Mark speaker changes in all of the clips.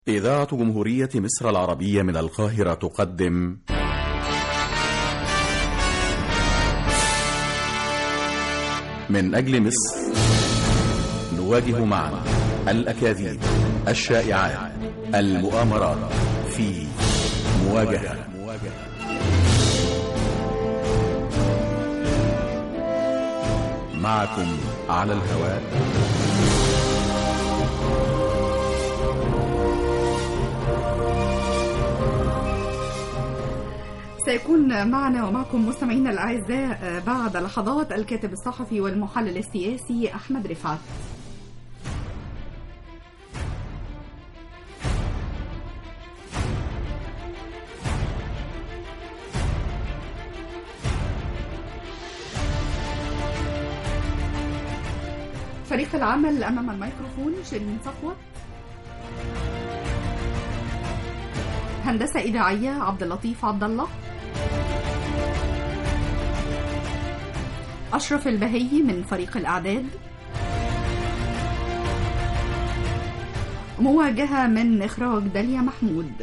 Speaker 1: إذاعة جمهورية مصر العربية من القاهرة تقدم من أجل مصر نواجه معا الأكاذيب الشائعات المؤامرات في مواجهة معكم على الهواء
Speaker 2: سيكون معنا ومعكم مستمعينا الأعزاء بعد لحظات الكاتب الصحفي والمحلل السياسي أحمد رفعت فريق العمل أمام الميكروفون شيرين صفوت هندسة إذاعية عبد اللطيف عبد الله أشرف البهي من فريق الأعداد مواجهة من إخراج داليا محمود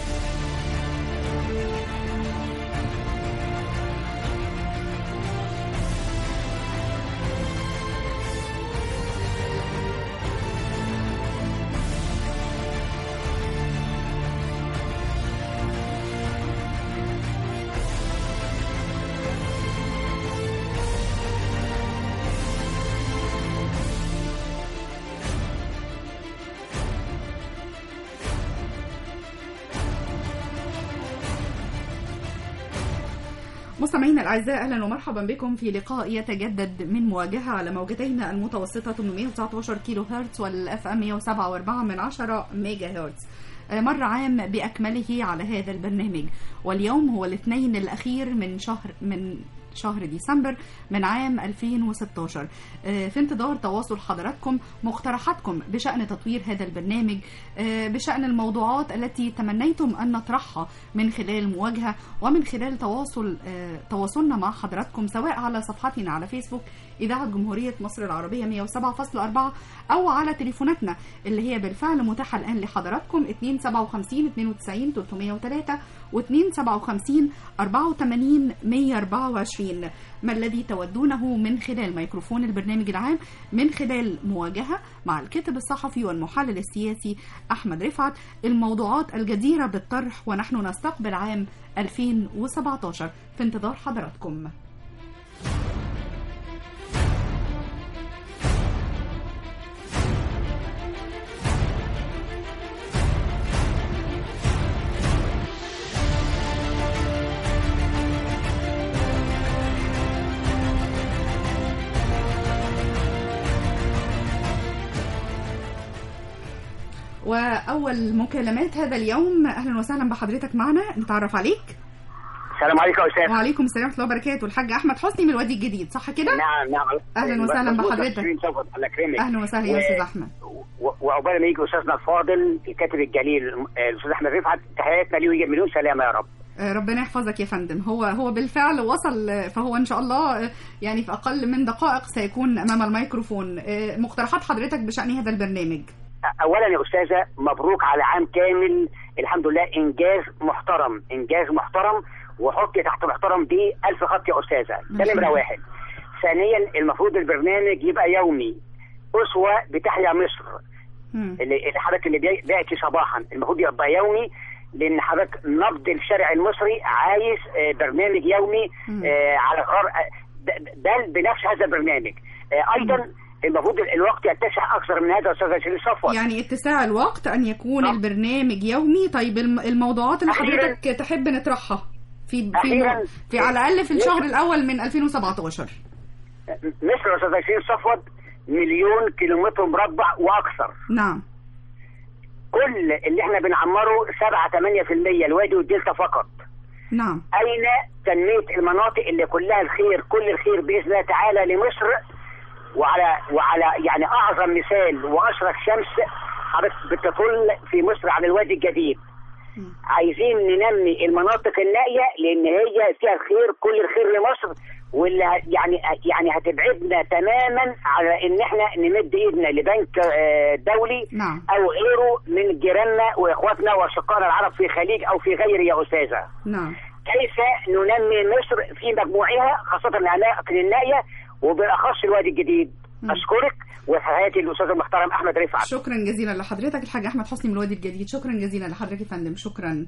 Speaker 2: مستمعينا الاعزاء اهلا ومرحبا بكم في لقاء يتجدد من مواجهه على موجتين المتوسطه 819 كيلو هرتز والاف ام 107.4 من 10 ميجا هرتز مر عام باكمله على هذا البرنامج واليوم هو الاثنين الاخير من شهر من شهر ديسمبر من عام 2016 في انتظار تواصل حضراتكم مقترحاتكم بشأن تطوير هذا البرنامج بشأن الموضوعات التي تمنيتم أن نطرحها من خلال مواجهة ومن خلال تواصل تواصلنا مع حضراتكم سواء على صفحتنا على فيسبوك إذاعة جمهورية مصر العربية 107.4 أو على تليفوناتنا اللي هي بالفعل متاحة الآن لحضراتكم 257 92 303 و257 84 124 ما الذي تودونه من خلال ميكروفون البرنامج العام من خلال مواجهة مع الكاتب الصحفي والمحلل السياسي أحمد رفعت الموضوعات الجديرة بالطرح ونحن نستقبل عام 2017 في انتظار حضراتكم واول مكالمات هذا اليوم اهلا وسهلا بحضرتك معنا نتعرف عليك
Speaker 3: السلام عليكم يا استاذ
Speaker 2: وعليكم السلام ورحمه الله وبركاته الحاج احمد حسني من الوادي الجديد صح كده
Speaker 3: نعم نعم
Speaker 2: اهلا وسهلا بحضرتك
Speaker 3: الله يكرمك
Speaker 2: اهلا وسهلا يا استاذ احمد
Speaker 3: وعقبال ما يجي استاذنا الفاضل الكاتب الجليل الاستاذ احمد رفعت تحياتنا ليه ويجي مليون سلامه يا رب
Speaker 2: ربنا يحفظك يا فندم هو هو بالفعل وصل فهو ان شاء الله يعني في اقل من دقائق سيكون امام الميكروفون مقترحات حضرتك بشان هذا البرنامج
Speaker 3: اولا يا استاذه مبروك على عام كامل الحمد لله انجاز محترم انجاز محترم وحط تحت محترم دي الف خط يا استاذه ده نمره واحد ثانيا المفروض البرنامج يبقى يومي اسوه بتحيا مصر اللي حضرتك اللي بياتي صباحا المفروض يبقى يومي لان حضرتك نبض الشارع المصري عايز برنامج يومي على قرار ده بنفس هذا البرنامج ايضا المفروض الوقت يتسع اكثر من هذا استاذ شريف صفوت
Speaker 2: يعني اتساع الوقت ان يكون أه. البرنامج يومي طيب الموضوعات اللي حضرتك تحب نطرحها في في في على الاقل في الشهر الاول من 2017
Speaker 3: مصر يا استاذ شريف صفوت مليون كيلومتر مربع واكثر
Speaker 2: نعم
Speaker 3: كل اللي احنا بنعمره 7 8% الوادي والدلتا فقط
Speaker 2: نعم
Speaker 3: اين تنميه المناطق اللي كلها الخير كل الخير باذن الله تعالى لمصر وعلى وعلى يعني اعظم مثال واشرق شمس حضرتك بتطل في مصر على الوادي الجديد عايزين ننمي المناطق النائيه لان هي فيها الخير كل الخير لمصر واللي ه- يعني يعني هتبعدنا تماما على ان احنا نمد ايدنا لبنك آه، دولي
Speaker 2: نعم.
Speaker 3: او غيره من جيراننا واخواتنا واشقائنا العرب في الخليج او في غيره يا استاذه.
Speaker 2: نعم
Speaker 3: كيف ننمي مصر في مجموعها خاصه الاماكن النائيه وبالاخص الوادي الجديد. اشكرك وحياتي الاستاذ المحترم احمد رفعت.
Speaker 2: شكرا جزيلا لحضرتك الحاج احمد حسني من الوادي الجديد شكرا جزيلا لحضرتك يا فندم شكرا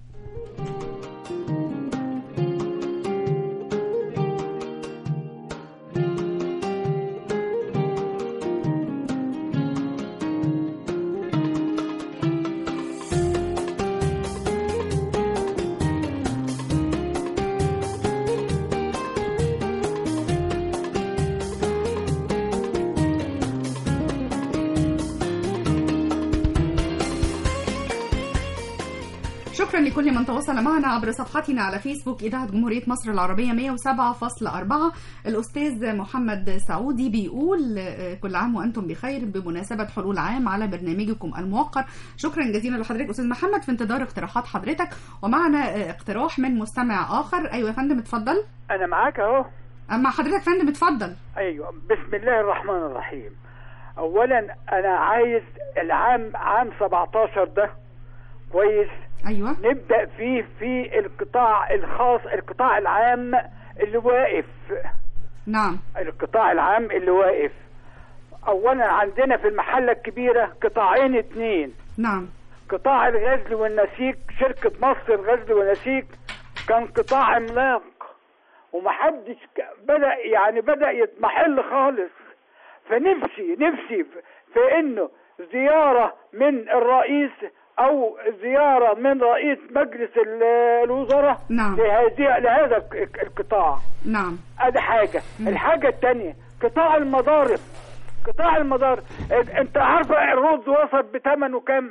Speaker 2: شكرا لكل من تواصل معنا عبر صفحتنا على فيسبوك إذاعة جمهورية مصر العربية 107.4 الأستاذ محمد سعودي بيقول آه، كل عام وأنتم بخير بمناسبة حلول عام على برنامجكم الموقر شكرا جزيلا لحضرتك أستاذ محمد في انتظار اقتراحات حضرتك ومعنا آه، اقتراح من مستمع آخر أيوة يا فندم اتفضل
Speaker 4: انا معاك اهو
Speaker 2: أما حضرتك فندم اتفضل
Speaker 4: ايوه بسم الله الرحمن الرحيم اولا انا عايز العام عام 17 ده كويس
Speaker 2: أيوة
Speaker 4: نبدا فيه في القطاع الخاص القطاع العام اللي واقف
Speaker 2: نعم
Speaker 4: القطاع العام اللي واقف اولا عندنا في المحله الكبيره قطاعين اتنين
Speaker 2: نعم
Speaker 4: قطاع الغزل والنسيج شركة مصر الغزل والنسيج كان قطاع عملاق ومحدش ك- بدأ يعني بدأ يتمحل خالص فنفسي نفسي ف- في انه زيارة من الرئيس او زيارة من رئيس مجلس ال- الوزراء
Speaker 2: نعم.
Speaker 4: لهذه لهذا الق- القطاع
Speaker 2: نعم
Speaker 4: ادي حاجة الحاجة التانية قطاع المضارب قطاع المضارب إن- انت عارفة الرز وصل بثمنه كام؟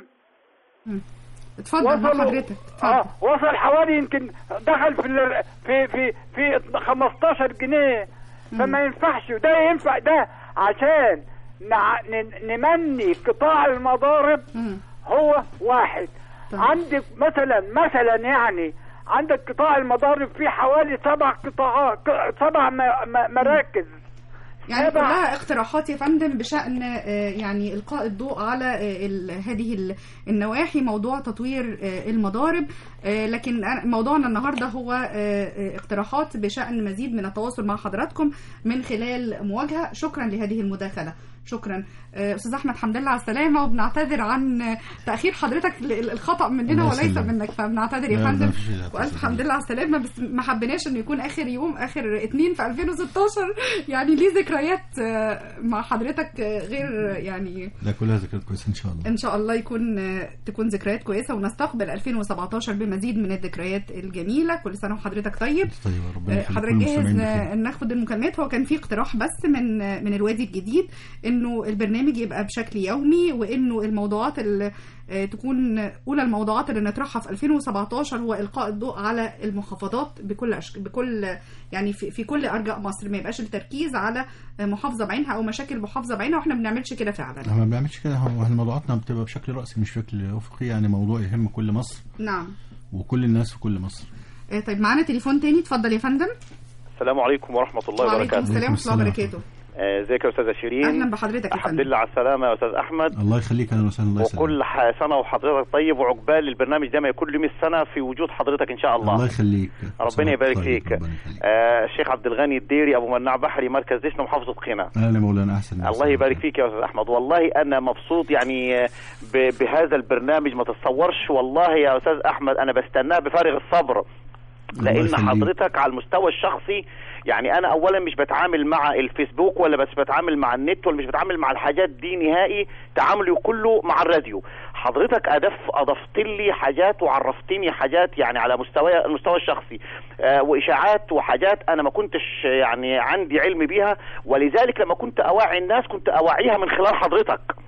Speaker 2: اتفضل مع
Speaker 4: وصلوا
Speaker 2: حضرتك
Speaker 4: اه
Speaker 2: اتفضل
Speaker 4: وصل حوالي يمكن دخل في ال- في في في 15 جنيه فما ينفعش وده ينفع ده عشان نع... ن- نمني قطاع المضارب
Speaker 2: مم.
Speaker 4: هو واحد
Speaker 2: طيب.
Speaker 4: عندك مثلا مثلا يعني عندك قطاع المضارب فيه حوالي سبع قطاعات ق- سبع م... م... مراكز
Speaker 2: يعني
Speaker 4: سبع.
Speaker 2: كلها اقتراحات يا فندم بشأن آه، يعني إلقاء الضوء على آه، ال- هذه ال- النواحي موضوع تطوير آه، المضارب آه، لكن أنا- موضوعنا النهاردة هو آه، آه، اقتراحات بشأن مزيد من التواصل مع حضراتكم من خلال مواجهة شكرا لهذه المداخلة شكرا آه، أستاذ أحمد حمد لله على السلامة وبنعتذر عن آه، تأخير حضرتك ل- الخطأ مننا
Speaker 5: الله
Speaker 2: وليس
Speaker 5: يسلمك.
Speaker 2: منك فبنعتذر يا
Speaker 5: لا، لا،
Speaker 2: فندم
Speaker 5: مفيش لا،
Speaker 2: وألف
Speaker 5: تسلم.
Speaker 2: حمد لله على السلامة بس ما حبيناش انه يكون اخر يوم اخر اتنين في 2016 يعني ليه ذكريات آه، مع حضرتك آه، غير يعني
Speaker 5: ده كلها ذكريات كويسه ان شاء الله
Speaker 2: ان شاء الله يكون آه، تكون ذكريات كويسه ونستقبل 2017 بمزيد من الذكريات الجميله كل سنه وحضرتك طيب
Speaker 5: طيب ربنا
Speaker 2: آه،
Speaker 5: يخلي
Speaker 2: حضرتك
Speaker 5: كل
Speaker 2: جاهز
Speaker 5: المستمعين
Speaker 2: آه،
Speaker 5: بخير.
Speaker 2: ناخد المكالمات هو كان في اقتراح بس من آه، من الوادي الجديد انه البرنامج يبقى بشكل يومي وانه الموضوعات اللي آه، تكون اولى الموضوعات اللي نطرحها في 2017 هو القاء الضوء على المحافظات بكل أشك... بكل يعني في, في كل ارجاء مصر ما يبقاش التركيز على آه، محافظه بعينها او مشاكل محافظه بعينها واحنا ما بنعملش كده فعلا
Speaker 5: احنا ما بنعملش كده هو احنا موضوعاتنا بتبقى بشكل رأسي مش بشكل افقي يعني موضوع يهم كل مصر
Speaker 2: نعم
Speaker 5: وكل الناس في كل مصر
Speaker 2: آه، طيب معانا تليفون تاني اتفضل يا فندم
Speaker 6: السلام عليكم ورحمة الله
Speaker 2: وعليكم
Speaker 6: وبركاته
Speaker 2: السلام ورحمه الله
Speaker 5: السلام.
Speaker 2: وبركاته
Speaker 6: آه، ازيك يا أستاذة شيرين
Speaker 2: اهلا بحضرتك يا
Speaker 6: الحمد
Speaker 2: فندم
Speaker 6: لله على السلامة يا أستاذ أحمد
Speaker 5: الله يخليك اهلا وسهلا الله يسلمك
Speaker 6: وكل ح- سنة وحضرتك طيب وعقبال البرنامج ده ما يكون له 100 سنة في وجود حضرتك إن شاء الله
Speaker 5: الله يخليك
Speaker 6: ربنا يبارك
Speaker 5: طيب،
Speaker 6: فيك
Speaker 5: ربنا يخليك
Speaker 6: آه الشيخ عبد الغني الديري أبو مناع بحري مركز دشنا محافظة قنا
Speaker 5: اهلا مولانا احسن
Speaker 6: الله يبارك فيك يا استاذ احمد والله انا مبسوط يعني ب- بهذا البرنامج ما تتصورش والله يا استاذ احمد انا بستناه بفارغ الصبر
Speaker 5: الله
Speaker 6: لان
Speaker 5: يخليك.
Speaker 6: حضرتك على المستوى الشخصي يعني انا اولا مش بتعامل مع الفيسبوك ولا بس بتعامل مع النت ولا مش بتعامل مع الحاجات دي نهائي تعاملي كله مع الراديو حضرتك أدف اضفت لي حاجات وعرفتني حاجات يعني على مستوى المستوى الشخصي آه واشاعات وحاجات انا ما كنتش يعني عندي علم بيها ولذلك لما كنت اوعي الناس كنت اوعيها من خلال حضرتك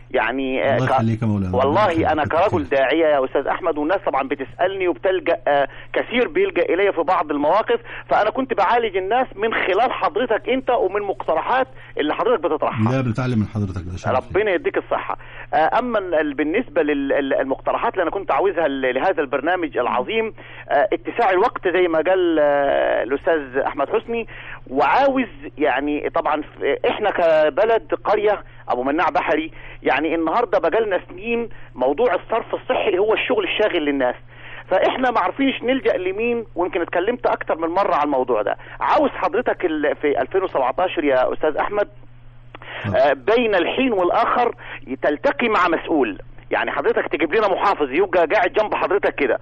Speaker 6: يعني آه،
Speaker 5: الله
Speaker 6: ك-
Speaker 5: يخليك يا مولانا. الله
Speaker 6: والله
Speaker 5: يخليك.
Speaker 6: انا كرجل
Speaker 5: كتير.
Speaker 6: داعيه يا استاذ احمد والناس طبعا بتسالني وبتلجا آه، كثير بيلجا الي في بعض المواقف فانا كنت بعالج الناس من خلال حضرتك انت ومن مقترحات اللي حضرتك بتطرحها
Speaker 5: لا بنتعلم من حضرتك ده شرف لي.
Speaker 6: ربنا يديك الصحة آه، أما ال- بالنسبة للمقترحات اللي أنا كنت عاوزها ل- لهذا البرنامج العظيم آه، اتساع الوقت زي ما قال آه، الأستاذ أحمد حسني وعاوز يعني طبعا ف- إحنا كبلد قرية أبو مناع بحري يعني النهاردة بقالنا سنين موضوع الصرف الصحي هو الشغل الشاغل للناس فاحنا ما عارفينش نلجا لمين ويمكن اتكلمت اكتر من مره على الموضوع ده عاوز حضرتك ال- في 2017 يا استاذ احمد آه، بين الحين والاخر تلتقي مع مسؤول يعني حضرتك تجيب لنا محافظ يبقى قاعد جنب حضرتك كده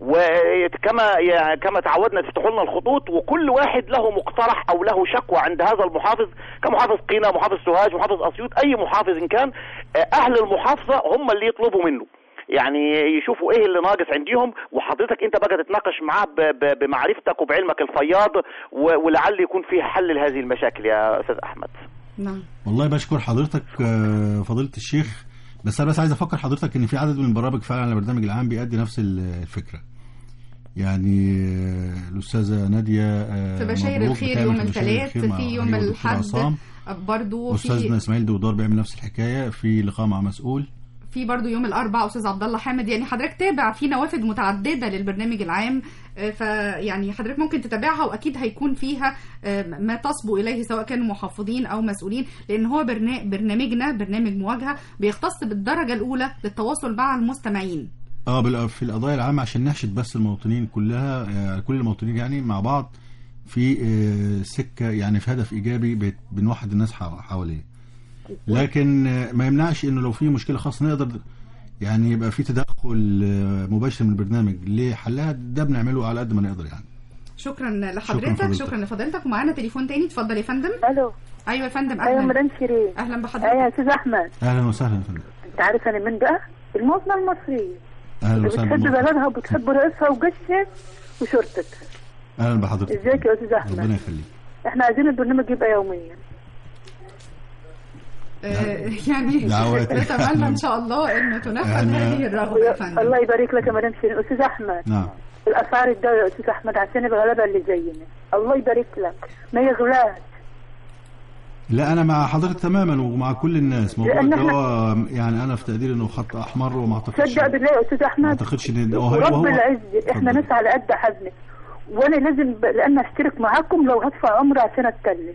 Speaker 6: وكما يعني كما تعودنا تفتحوا لنا الخطوط وكل واحد له مقترح او له شكوى عند هذا المحافظ كمحافظ قنا محافظ سوهاج محافظ اسيوط اي محافظ ان كان آه، اهل المحافظه هم اللي يطلبوا منه يعني يشوفوا ايه اللي ناقص عندهم وحضرتك انت بقى تتناقش معاه ب- ب- بمعرفتك وبعلمك الفياض و- ولعل يكون فيه حل لهذه المشاكل يا استاذ احمد
Speaker 2: نعم
Speaker 5: والله بشكر حضرتك آه، فضيلة الشيخ بس انا بس عايز افكر حضرتك ان في عدد من البرامج فعلا على البرنامج العام بيأدي نفس ال- الفكره يعني آه، الاستاذه ناديه آه،
Speaker 2: في بشاير
Speaker 5: مبروك
Speaker 2: الخير
Speaker 5: بتعمل
Speaker 2: يوم
Speaker 5: في بشاير
Speaker 2: الثلاث
Speaker 5: الخير مع
Speaker 2: في يوم
Speaker 5: أيوة دكتور
Speaker 2: الحد
Speaker 5: عصام.
Speaker 2: برضو
Speaker 5: استاذنا
Speaker 2: في
Speaker 5: اسماعيل دودار بيعمل نفس الحكايه في لقاء مع مسؤول
Speaker 2: في برضو يوم الاربعاء استاذ عبد الله حامد يعني حضرتك تابع في نوافذ متعدده للبرنامج العام آه، فيعني حضرتك ممكن تتابعها واكيد هيكون فيها آه، ما تصبو اليه سواء كانوا محافظين او مسؤولين لان هو برنا- برنامجنا برنامج مواجهه بيختص بالدرجه الاولى للتواصل مع المستمعين
Speaker 5: اه بال- في القضايا العامه عشان نحشد بس المواطنين كلها آه، كل المواطنين يعني مع بعض في آه، سكه يعني في هدف ايجابي بت- بنوحد الناس حو- حواليه لكن آه، ما يمنعش انه لو في مشكله خاصه نقدر يعني يبقى في تدخل آه، مباشر من البرنامج لحلها ده بنعمله على قد ما نقدر يعني
Speaker 2: شكرا لحضرتك
Speaker 5: فضيلتك.
Speaker 2: شكرا لفضيلتك ومعانا تليفون تاني اتفضل يا فندم
Speaker 7: الو
Speaker 2: ايوه يا فندم
Speaker 7: ايوه
Speaker 2: اهلا
Speaker 7: مدام شيرين
Speaker 2: اهلا
Speaker 7: ايوه
Speaker 2: بحضرتك
Speaker 7: يا استاذ احمد
Speaker 5: اهلا وسهلا يا فندم
Speaker 7: انت عارف انا من بقى المواطنه المصريه
Speaker 5: اهلا
Speaker 7: اللي
Speaker 5: وسهلا
Speaker 7: بتحب
Speaker 5: بموقف.
Speaker 7: بلدها وبتحب رئيسها وجيشها وشرطتها
Speaker 5: اهلا بحضرتك
Speaker 7: ازيك يا استاذ
Speaker 5: ربنا
Speaker 7: احمد
Speaker 5: يخليك
Speaker 7: احنا عايزين البرنامج يبقى يوميا
Speaker 2: آه، يعني
Speaker 5: دعوات.
Speaker 2: نتمنى ان شاء الله ان تنفذ
Speaker 5: يعني-
Speaker 2: هذه الرغبه يا فندم
Speaker 7: الله يبارك لك يا مدام شيرين استاذ احمد
Speaker 5: نعم
Speaker 7: الاسعار الدولة يا استاذ احمد عشان الغلابه اللي زينا الله يبارك لك ما يغلاش
Speaker 5: لا انا مع حضرتك تماما ومع كل الناس موضوع
Speaker 7: لأن إحنا-
Speaker 5: الدواء يعني انا في تقديري انه خط احمر وما اعتقدش
Speaker 7: صدق بالله يا استاذ
Speaker 5: ما
Speaker 7: احمد
Speaker 5: اعتقدش ان ده وهو
Speaker 7: ورب
Speaker 5: وهو-
Speaker 7: العز احنا
Speaker 5: اتفضل.
Speaker 7: ناس على قد حزمه وانا لازم ب... لان اشترك معاكم لو هدفع عمري عشان اتكلم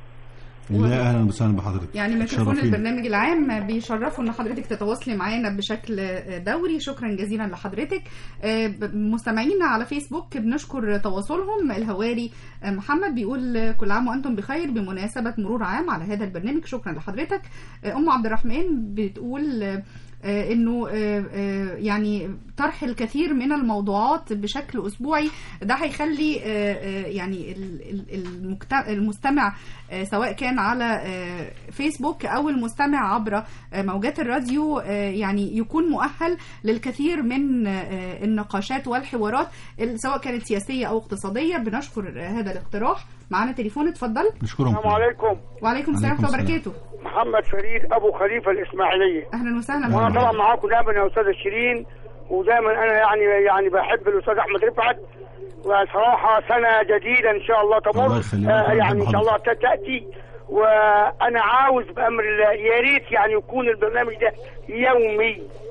Speaker 5: لا اهلا وسهلا بحضرتك
Speaker 2: يعني ميكروفون
Speaker 5: شرفينا.
Speaker 2: البرنامج العام بيشرفوا ان حضرتك تتواصلي معانا بشكل دوري شكرا جزيلا لحضرتك آه، ب- مستمعينا على فيسبوك بنشكر تواصلهم الهواري آه، محمد بيقول كل عام وانتم بخير بمناسبه مرور عام على هذا البرنامج شكرا لحضرتك آه، ام عبد الرحمن بتقول آه، آه، انه آه، آه، يعني طرح الكثير من الموضوعات بشكل اسبوعي ده هيخلي آه، آه، يعني ال- ال- المجت- المستمع آه، سواء كان على آه، فيسبوك او المستمع عبر آه، موجات الراديو آه، يعني يكون مؤهل للكثير من آه، النقاشات والحوارات ال- سواء كانت سياسيه او اقتصاديه بنشكر آه، هذا الاقتراح معانا تليفون اتفضل
Speaker 5: نشكرهم
Speaker 4: السلام
Speaker 5: كلهم.
Speaker 4: عليكم
Speaker 2: وعليكم السلام
Speaker 5: عليكم
Speaker 2: ورحمه الله
Speaker 5: السلام.
Speaker 2: وبركاته
Speaker 4: محمد فريد ابو خليفه الاسماعيليه
Speaker 2: اهلا وسهلا
Speaker 4: وانا
Speaker 2: بك.
Speaker 4: طبعا معاكم دايما يا استاذه شيرين ودايما انا يعني يعني بحب الاستاذ احمد رفعت وصراحه سنه جديده ان شاء الله تمر
Speaker 5: الله يخليك.
Speaker 4: آه يعني ان شاء الله
Speaker 5: حضرتك.
Speaker 4: تاتي وانا عاوز بامر الله يا ريت يعني يكون البرنامج ده يومي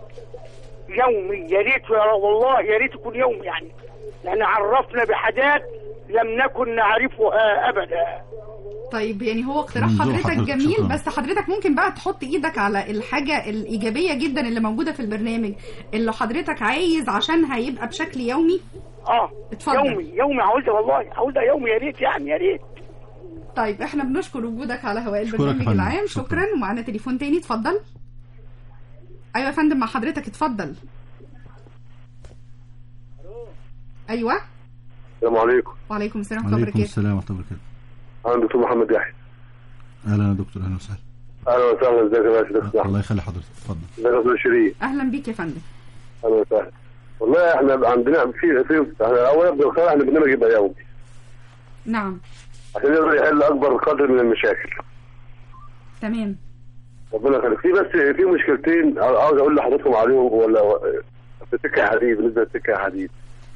Speaker 4: يومي يا ريت يا رب والله يا ريت يكون يومي يعني لان عرفنا بحاجات لم نكن نعرفها ابدا
Speaker 2: طيب يعني هو اقتراح
Speaker 5: منظور
Speaker 2: حضرتك
Speaker 5: حضرتك،
Speaker 2: جميل
Speaker 5: شكراً.
Speaker 2: بس حضرتك ممكن بقى تحط ايدك على الحاجة الإيجابية جدا اللي موجودة في البرنامج اللي حضرتك عايز عشان هيبقى بشكل يومي
Speaker 4: اه
Speaker 2: اتفضل.
Speaker 4: يومي يومي عاوزها والله عاوزها يومي يا ريت يعني يا ريت
Speaker 2: طيب احنا بنشكر وجودك على هواء
Speaker 5: أشكرك
Speaker 2: البرنامج
Speaker 5: يا فندم.
Speaker 2: العام
Speaker 5: شكراً.
Speaker 2: شكرا ومعانا تليفون تاني اتفضل ايوه يا فندم مع حضرتك اتفضل ايوه
Speaker 8: السلام عليكم
Speaker 2: وعليكم السلام ورحمه الله
Speaker 5: وعليكم
Speaker 2: وبركاته
Speaker 5: السلام ورحمه الله وبركاته
Speaker 8: انا دكتور محمد يحيى
Speaker 5: اهلا يا دكتور اهلا وسهلا
Speaker 8: اهلا وسهلا ازيك يا باشا دكتور
Speaker 5: الله يخلي حضرتك اتفضل
Speaker 8: ازيك يا استاذ شيرين
Speaker 2: اهلا بيك يا فندم
Speaker 8: اهلا وسهلا والله احنا عندنا في في احنا اولا بنختار احنا برنامج يبقى يومي
Speaker 2: نعم
Speaker 8: عشان يقدر يحل اكبر قدر من المشاكل
Speaker 2: تمام
Speaker 8: ربنا يخليك في بس في مشكلتين عاوز اقول لحضراتكم عليهم ولا في سكه حديد بالنسبه لسكه حديد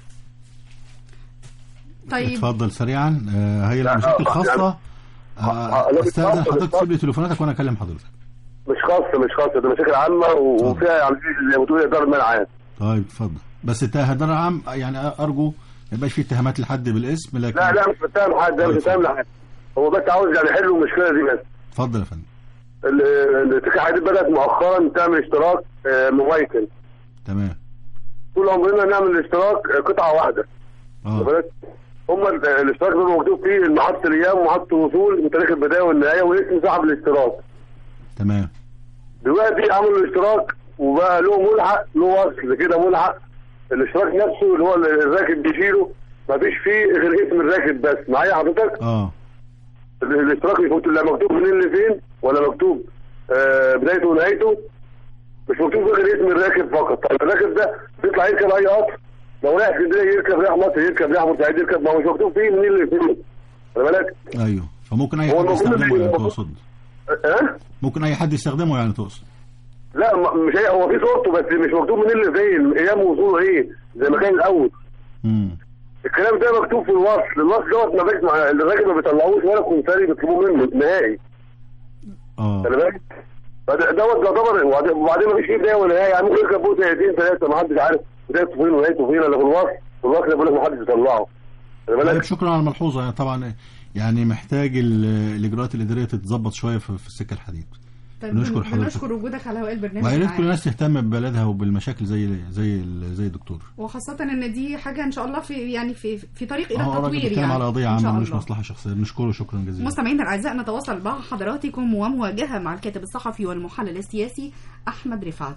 Speaker 2: طيب
Speaker 5: اتفضل سريعا آه، هي
Speaker 8: لا،
Speaker 5: المشاكل
Speaker 8: آه،
Speaker 5: خاصه
Speaker 8: آه،
Speaker 5: آه،
Speaker 8: لا، مش
Speaker 5: استاذن
Speaker 8: خاصة،
Speaker 5: حضرتك
Speaker 8: مش
Speaker 5: تسيب لي تليفوناتك وانا اكلم حضرتك
Speaker 8: مش خاصه مش خاصه ده مشاكل عامه و- وفيها يعني زي ما تقول اداره مال عام
Speaker 5: طيب اتفضل بس التهدير عام يعني ارجو ما يبقاش فيه اتهامات لحد بالاسم لكن
Speaker 8: لا لا مش بتهم حد ده مش بتهم لحد هو بس عاوز يعني يحلوا المشكله دي بس
Speaker 5: اتفضل يا فندم
Speaker 8: ال- السكه حديد بدات مؤخرا تعمل اشتراك آه، مميكن
Speaker 5: تمام
Speaker 8: طول عمرنا نعمل الاشتراك آه، قطعه واحده
Speaker 5: اه
Speaker 8: واخد بالك؟ هم ال- الاشتراك بيبقى مكتوب فيه محطه الايام ومحطه الوصول وتاريخ البدايه والنهايه واسم صاحب الاشتراك
Speaker 5: تمام
Speaker 8: دلوقتي عملوا الاشتراك وبقى له ملحق له وصل كده ملحق الاشتراك نفسه اللي هو الراكب بيشيله مفيش فيه غير اسم الراكب بس معايا حضرتك
Speaker 5: اه
Speaker 8: ال- الاشتراك مش مكتوب لا مكتوب منين لفين ولا مكتوب آه بدايته ونهايته مش مكتوب غير اسم الراكب فقط طيب الراكب ده بيطلع يركب اي قطر لو رايح اسكندريه يركب رايح مصر يركب رايح بورسعيد يركب ما هو مش مكتوب فيه منين لفين خلي بالك
Speaker 5: ايوه فممكن اي
Speaker 8: هو
Speaker 5: حد
Speaker 8: المفروض
Speaker 5: يستخدمه
Speaker 8: إن-
Speaker 5: يعني تقصد
Speaker 8: ها
Speaker 5: ممكن اي حد يستخدمه يعني تقصد
Speaker 8: لا م- مش هي هو في صورته بس مش مكتوب منين لفين ايام وصوله ايه زي ما كان الاول
Speaker 5: امم
Speaker 8: الكلام ده مكتوب في الوصل الوصل دوت ما بيجمع الراجل ما بيطلعوش ولا كونتاري بيطلبوه منه نهائي
Speaker 5: اه
Speaker 8: خلي بالك فده- دوت يعتبر وبعدين وبعدين ما فيش فيه بدايه ولا نهايه يعني ممكن يركب بوت دقيقتين ثلاثه ما حدش عارف بدايته فين ونهايته فين الا في الوصل في الوصل بيقول لك ما حدش يطلعه خلي
Speaker 5: طيب
Speaker 8: بالك
Speaker 5: شكرا على الملحوظه يعني طبعا يعني محتاج ال- الاجراءات الاداريه تتظبط شويه في في السكه الحديد
Speaker 2: طيب
Speaker 5: نشكر حضرتك.
Speaker 2: بنشكر وجودك على هواء البرنامج
Speaker 5: ويا ريت
Speaker 2: معانا.
Speaker 5: كل الناس تهتم ببلدها وبالمشاكل زي زي زي الدكتور
Speaker 2: وخاصة ان دي حاجة ان شاء الله في يعني في في طريق الى
Speaker 5: هو راجل
Speaker 2: التطوير
Speaker 5: بيتكلم
Speaker 2: يعني
Speaker 5: على قضيه
Speaker 2: إن شاء
Speaker 5: عامه مش
Speaker 2: الله.
Speaker 5: مصلحه شخصيه بنشكره شكرا جزيلا
Speaker 2: مستمعينا الاعزاء نتواصل مع حضراتكم ومواجهة مع الكاتب الصحفي والمحلل السياسي احمد رفعت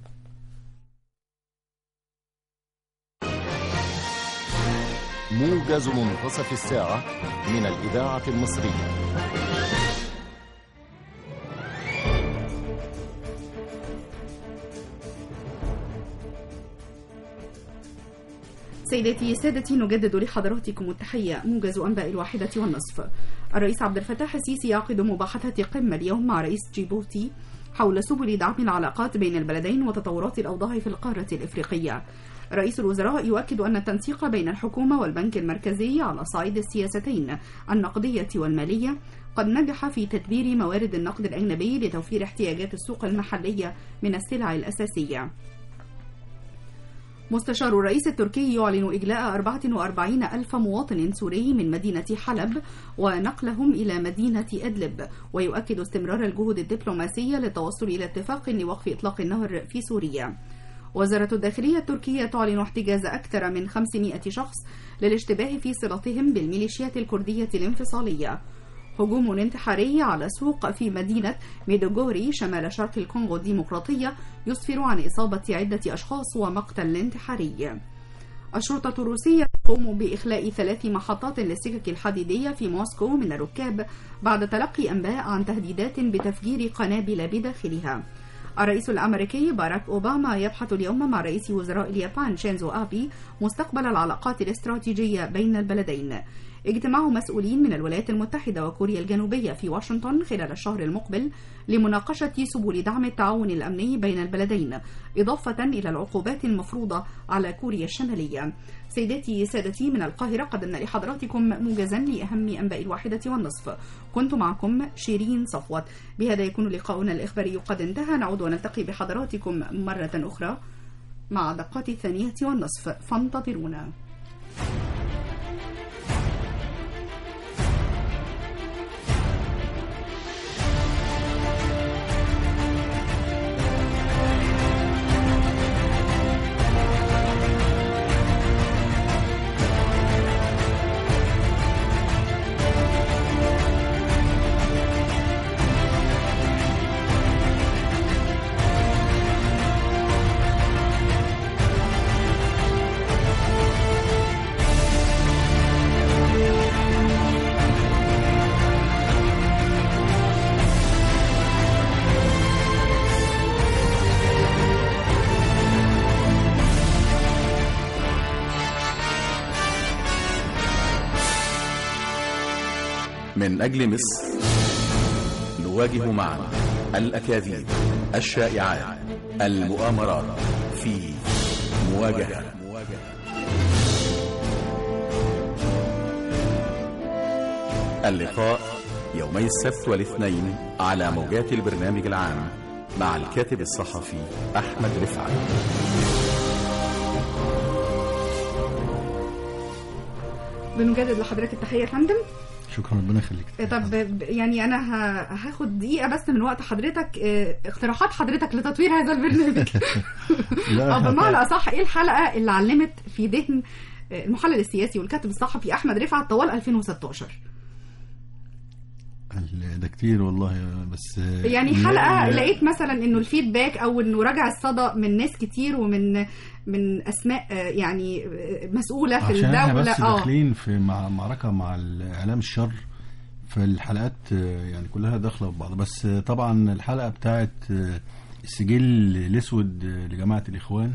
Speaker 9: موجز منتصف الساعة من الإذاعة المصرية
Speaker 2: سيداتي سادتي نجدد لحضراتكم التحية موجز أنباء الواحدة والنصف الرئيس عبد الفتاح السيسي يعقد مباحثات قمة اليوم مع رئيس جيبوتي حول سبل دعم العلاقات بين البلدين وتطورات الأوضاع في القارة الإفريقية رئيس الوزراء يؤكد أن التنسيق بين الحكومة والبنك المركزي على صعيد السياستين النقدية والمالية قد نجح في تدبير موارد النقد الأجنبي لتوفير احتياجات السوق المحلية من السلع الأساسية مستشار الرئيس التركي يعلن إجلاء 44 ألف مواطن سوري من مدينة حلب ونقلهم إلى مدينة إدلب ويؤكد استمرار الجهود الدبلوماسية للتوصل إلى اتفاق لوقف إطلاق النهر في سوريا وزارة الداخلية التركية تعلن احتجاز أكثر من 500 شخص للاشتباه في صلتهم بالميليشيات الكردية الانفصالية هجوم انتحاري على سوق في مدينة ميدوغوري شمال شرق الكونغو الديمقراطية يسفر عن إصابة عدة أشخاص ومقتل انتحاري الشرطة الروسية تقوم بإخلاء ثلاث محطات للسكك الحديدية في موسكو من الركاب بعد تلقي أنباء عن تهديدات بتفجير قنابل بداخلها الرئيس الأمريكي باراك أوباما يبحث اليوم مع رئيس وزراء اليابان شينزو آبي مستقبل العلاقات الاستراتيجية بين البلدين اجتماع مسؤولين من الولايات المتحدة وكوريا الجنوبية في واشنطن خلال الشهر المقبل لمناقشة سبل دعم التعاون الأمني بين البلدين إضافة إلى العقوبات المفروضة على كوريا الشمالية سيداتي سادتي من القاهرة قدمنا لحضراتكم موجزا لأهم أنباء الواحدة والنصف كنت معكم شيرين صفوت بهذا يكون لقاؤنا الإخباري قد انتهى نعود ونلتقي بحضراتكم مرة أخرى مع دقات الثانية والنصف فانتظرونا
Speaker 1: من أجل مصر نواجه معا الأكاذيب الشائعات المؤامرات في مواجهة اللقاء يومي السبت والاثنين على موجات البرنامج العام مع الكاتب الصحفي أحمد رفعت
Speaker 2: بنجدد لحضرتك التحيه يا فندم
Speaker 5: شكرا ربنا يخليك
Speaker 2: طب يعني انا ه- هاخد دقيقه بس من وقت حضرتك اه، اقتراحات حضرتك لتطوير هذا البرنامج او بمعنى اصح ايه الحلقه اللي علمت في ذهن اه، المحلل السياسي والكاتب الصحفي احمد رفعت طوال 2016
Speaker 5: ال- ده كتير والله بس
Speaker 2: يعني
Speaker 5: لا-
Speaker 2: حلقه
Speaker 5: لا-
Speaker 2: لقيت مثلا انه الفيدباك او انه رجع الصدى من ناس كتير ومن من اسماء اه، يعني اه، مسؤوله في
Speaker 5: عشان احنا
Speaker 2: الدوله
Speaker 5: بس داخلين في مع معركه مع الاعلام الشر فالحلقات آه، يعني كلها داخله في بعض بس آه، طبعا الحلقه بتاعت آه، السجل الاسود آه، لجماعه الاخوان